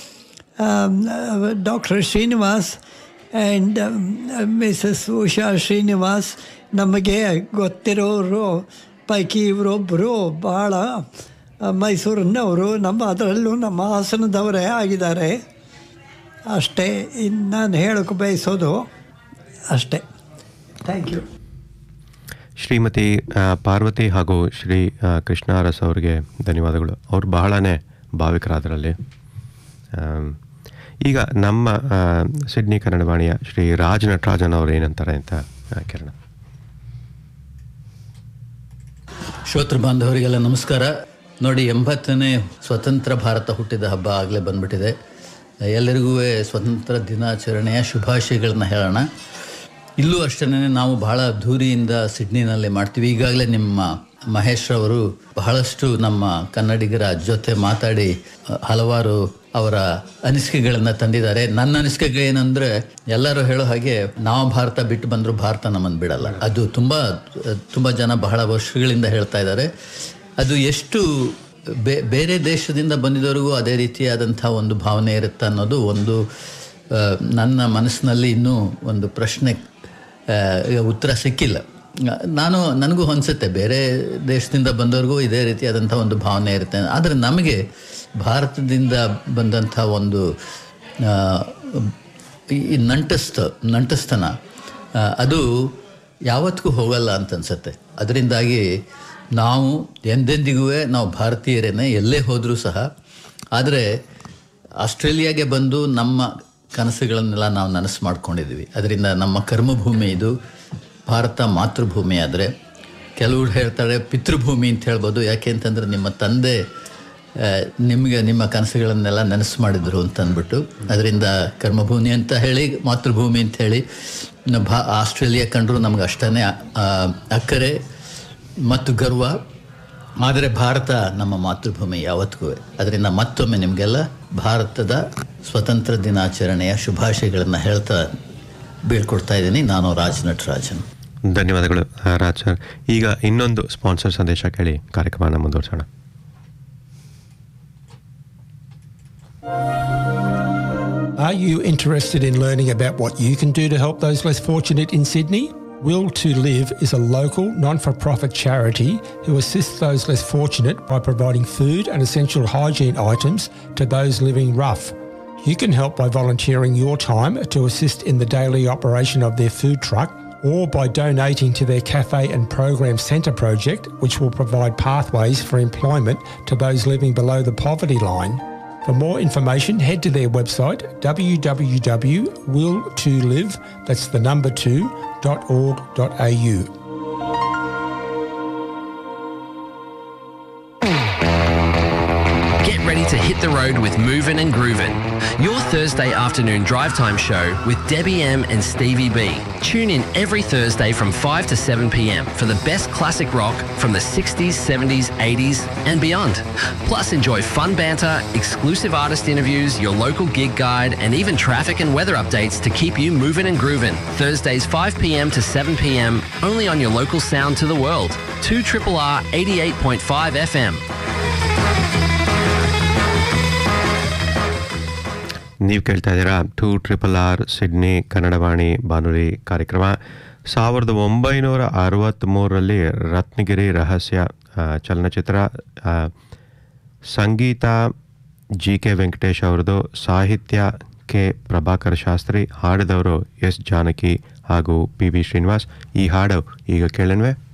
doctor Srinivas and Mrs Usha Srinivas ನಮಗೆ ಗೊತ್ತಿರೋರು ಪೈಕಿ ಇವರೊಬ್ಬರು ಭಾಳ ಮೈಸೂರಿನವರು ನಮ್ಮ ಅದರಲ್ಲೂ ನಮ್ಮ ಹಾಸನದವರೇ ಆಗಿದ್ದಾರೆ ಅಷ್ಟೇ ಇನ್ನು ನಾನು ಹೇಳೋಕೆ ಬಯಸೋದು ಅಷ್ಟೇ ಥ್ಯಾಂಕ್ ಯು ಶ್ರೀಮತಿ ಆ, ಪಾರ್ವತಿ ಹಾಗೂ ಶ್ರೀ ಆ, ಕೃಷ್ಣ ಅರಸ್ ಅವರಿಗೆ ಧನ್ಯವಾದಗಳು ಅವರು ಬಹಳನೇ ಭಾವಿಕರಾದರಲ್ಲಿ ಆಮ್, ಈಗ ನಮ್ಮ ಆ, ಸಿಡ್ನಿ ಕನ್ನಡವಾಣಿಯ ಶ್ರೀ ರಾಜ್ ನಟರಾಜನ್ ಅವರು ಏನಂತಾರೆ ಅಂತ ಆ, ಕಿರಣ ಶ್ರೋತೃ ಬಾಂಧವರಿಗೆಲ್ಲ ನಮಸ್ಕಾರ ನೋಡಿ ಎಂಬತ್ತನೇ ಸ್ವತಂತ್ರ ಭಾರತ ಹುಟ್ಟಿದ ಹಬ್ಬ ಆಗಲೇ ಬಂದ್ಬಿಟ್ಟಿದೆ ಎಲ್ಲರಿಗೂ ಸ್ವತಂತ್ರ ದಿನಾಚರಣೆಯ ಶುಭಾಶಯಗಳನ್ನ ಹೇಳೋಣ ಇಲ್ಲೂ ಅಷ್ಟೇ ನಾವು ಬಹಳ ಅದ್ಧೂರಿಯಿಂದ ಸಿಡ್ನಿನಲ್ಲಿ ಮಾಡ್ತೀವಿ ಈಗಾಗಲೇ ನಿಮ್ಮ ಮಹೇಶ್ ಅವರು ಬಹಳಷ್ಟು ನಮ್ಮ ಕನ್ನಡಿಗರ ಜೊತೆ ಮಾತಾಡಿ ಅ, ಹಲವಾರು ಅವರ ಅನಿಸಿಕೆಗಳನ್ನು ತಂದಿದ್ದಾರೆ ನನ್ನ ಅನಿಸಿಕೆ ಏನಂದರೆ ಎಲ್ಲರೂ ಹೇಳೋ ಹಾಗೆ ನಾವು ಭಾರತ ಬಿಟ್ಟು ಬಂದರೂ ಭಾರತ ನಮ್ಮನ್ನು ಬಿಡಲ್ಲ ಅದು ತುಂಬ ತುಂಬ ಜನ ಬಹಳ ವರ್ಷಗಳಿಂದ ಹೇಳ್ತಾ ಇದ್ದಾರೆ ಅದು ಎಷ್ಟು ಬೇ ಬೇರೆ ದೇಶದಿಂದ ಬಂದಿದ್ದವರಿಗೂ ಅದೇ ರೀತಿಯಾದಂಥ ಒಂದು ಭಾವನೆ ಇರುತ್ತೆ ಅನ್ನೋದು ಒಂದು ಆ, ನನ್ನ ಮನಸ್ಸಿನಲ್ಲಿ ಇನ್ನೂ ಒಂದು ಪ್ರಶ್ನೆ ಆ, ಉತ್ತರ ಸಿಕ್ಕಿಲ್ಲ ನಾನು ನನಗೂ ಅನಿಸುತ್ತೆ ಬೇರೆ ದೇಶದಿಂದ ಬಂದವ್ರಿಗೂ ಇದೇ ರೀತಿಯಾದಂಥ ಒಂದು ಭಾವನೆ ಇರುತ್ತೆ ಆದರೆ ನಮಗೆ ಭಾರತದಿಂದ ಬಂದಂಥ ಒಂದು ಆ, ಈ ನಂಟಸ್ತ ನಂಟಸ್ತನ ಆ, ಅದು ಯಾವತ್ತಿಗೂ ಹೋಗಲ್ಲ ಅಂತ ಅನ್ಸುತ್ತೆ ಅದರಿಂದಾಗಿ ನಾವು ಎಂದೆಂದಿಗೂ ನಾವು ಭಾರತೀಯರೇನೆ ಎಲ್ಲೇ ಹೋದರೂ ಸಹ ಆದರೆ ಆಸ್ಟ್ರೇಲಿಯಾಗೆ ಬಂದು ನಮ್ಮ ಕನಸುಗಳನ್ನೆಲ್ಲ ನಾವು ನನಸು ಮಾಡ್ಕೊಂಡಿದ್ದೀವಿ ಅದರಿಂದ ನಮ್ಮ ಕರ್ಮಭೂಮಿ ಇದು ಭಾರತ ಮಾತೃಭೂಮಿ ಆದರೆ ಕೆಲವರು ಹೇಳ್ತಾರೆ ಪಿತೃಭೂಮಿ ಅಂತ ಹೇಳ್ಬೋದು ಯಾಕೆ ಅಂತಂದರೆ ನಿಮ್ಮ ತಂದೆ ಆ, ನಿಮಗೆ ನಿಮ್ಮ ಕನಸುಗಳನ್ನೆಲ್ಲ ನೆನಸು ಮಾಡಿದ್ರು ಅಂತ ಅಂದ್ಬಿಟ್ಟು ಅದರಿಂದ ಕರ್ಮಭೂಮಿ ಅಂತ ಹೇಳಿ ಮಾತೃಭೂಮಿ ಅಂತ ಹೇಳಿ ನ- ಭಾ ಆಸ್ಟ್ರೇಲಿಯಾ ಕಂಡ್ರು ನಮ್ಗೆ ಅಷ್ಟೇ ಅಕ್ಕರೆ ಮತ್ತು ಗರ್ವ ಆದರೆ ಭಾರತ ನಮ್ಮ ಮಾತೃಭೂಮಿ ಯಾವತ್ತಿಗೂ ಅದರಿಂದ ಮತ್ತೊಮ್ಮೆ ನಿಮಗೆಲ್ಲ ಭಾರತದ ಸ್ವತಂತ್ರ ದಿನಾಚರಣೆಯ ಶುಭಾಶಯಗಳನ್ನು ಹೇಳ್ತಾ ಬೀಳ್ಕೊಡ್ತಾ ಇದ್ದೀನಿ ನಾನು ರಾಜ್ ನಟರಾಜನ್ ಧನ್ಯವಾದಗಳು ಆ, ರಾಜ್ ಸರ್ ಈಗ ಇನ್ನೊಂದು ಸ್ಪಾನ್ಸರ್ ಸಂದೇಶ ಕೇಳಿ ಕಾರ್ಯಕ್ರಮನ ಮುಂದುವರ್ಸೋಣ Are you interested in learning about what you can do to help those less fortunate in Sydney? Will to Live is a local non for profit charity who assists those less fortunate by providing food and essential hygiene items to those living rough. You can help by volunteering your time to assist in the daily operation of their food truck or by donating to their Cafe and Program Centre project, which will provide pathways for employment to those living below the poverty line. For more information, head to their website www.will2live, that's the number two, .org.au. Get ready to hit the road with Movin' and Groovin', your Thursday afternoon drive time show with Debbie M and Stevie B. Tune in every Thursday from 5 to 7 p.m. for the best classic rock from the 60s, 70s, 80s, and beyond. Plus, enjoy fun banter, exclusive artist interviews, your local gig guide, and even traffic and weather updates to keep you moving and grooving. Thursdays 5 p.m. to 7 p.m. only on your local sound to the world. 2 Triple R 88.5 FM. ನೀವು ಕೇಳ್ತಾ ಇದ್ದೀರಾ two triple R Sydney Kannadavani ಬಾನುಲಿ ಕಾರ್ಯಕ್ರಮ ಸಾವಿರದ ಒಂಬೈನೂರ ಅರವತ್ತ್ಮೂರರಲ್ಲಿ ರತ್ನಗಿರಿ ರಹಸ್ಯ ಆ, ಚಲನಚಿತ್ರ ಆ, ಸಂಗೀತ ಜಿ ಕೆ ವೆಂಕಟೇಶ್ ಅವರದು ಸಾಹಿತ್ಯ ಕೆ ಪ್ರಭಾಕರ್ ಶಾಸ್ತ್ರಿ ಹಾಡಿದವರು ಎಸ್ ಜಾನಕಿ ಹಾಗೂ ಪಿ ವಿ ಶ್ರೀನಿವಾಸ್ ಈ ಹಾಡು ಈಗ ಕೇಳನ್ವೆ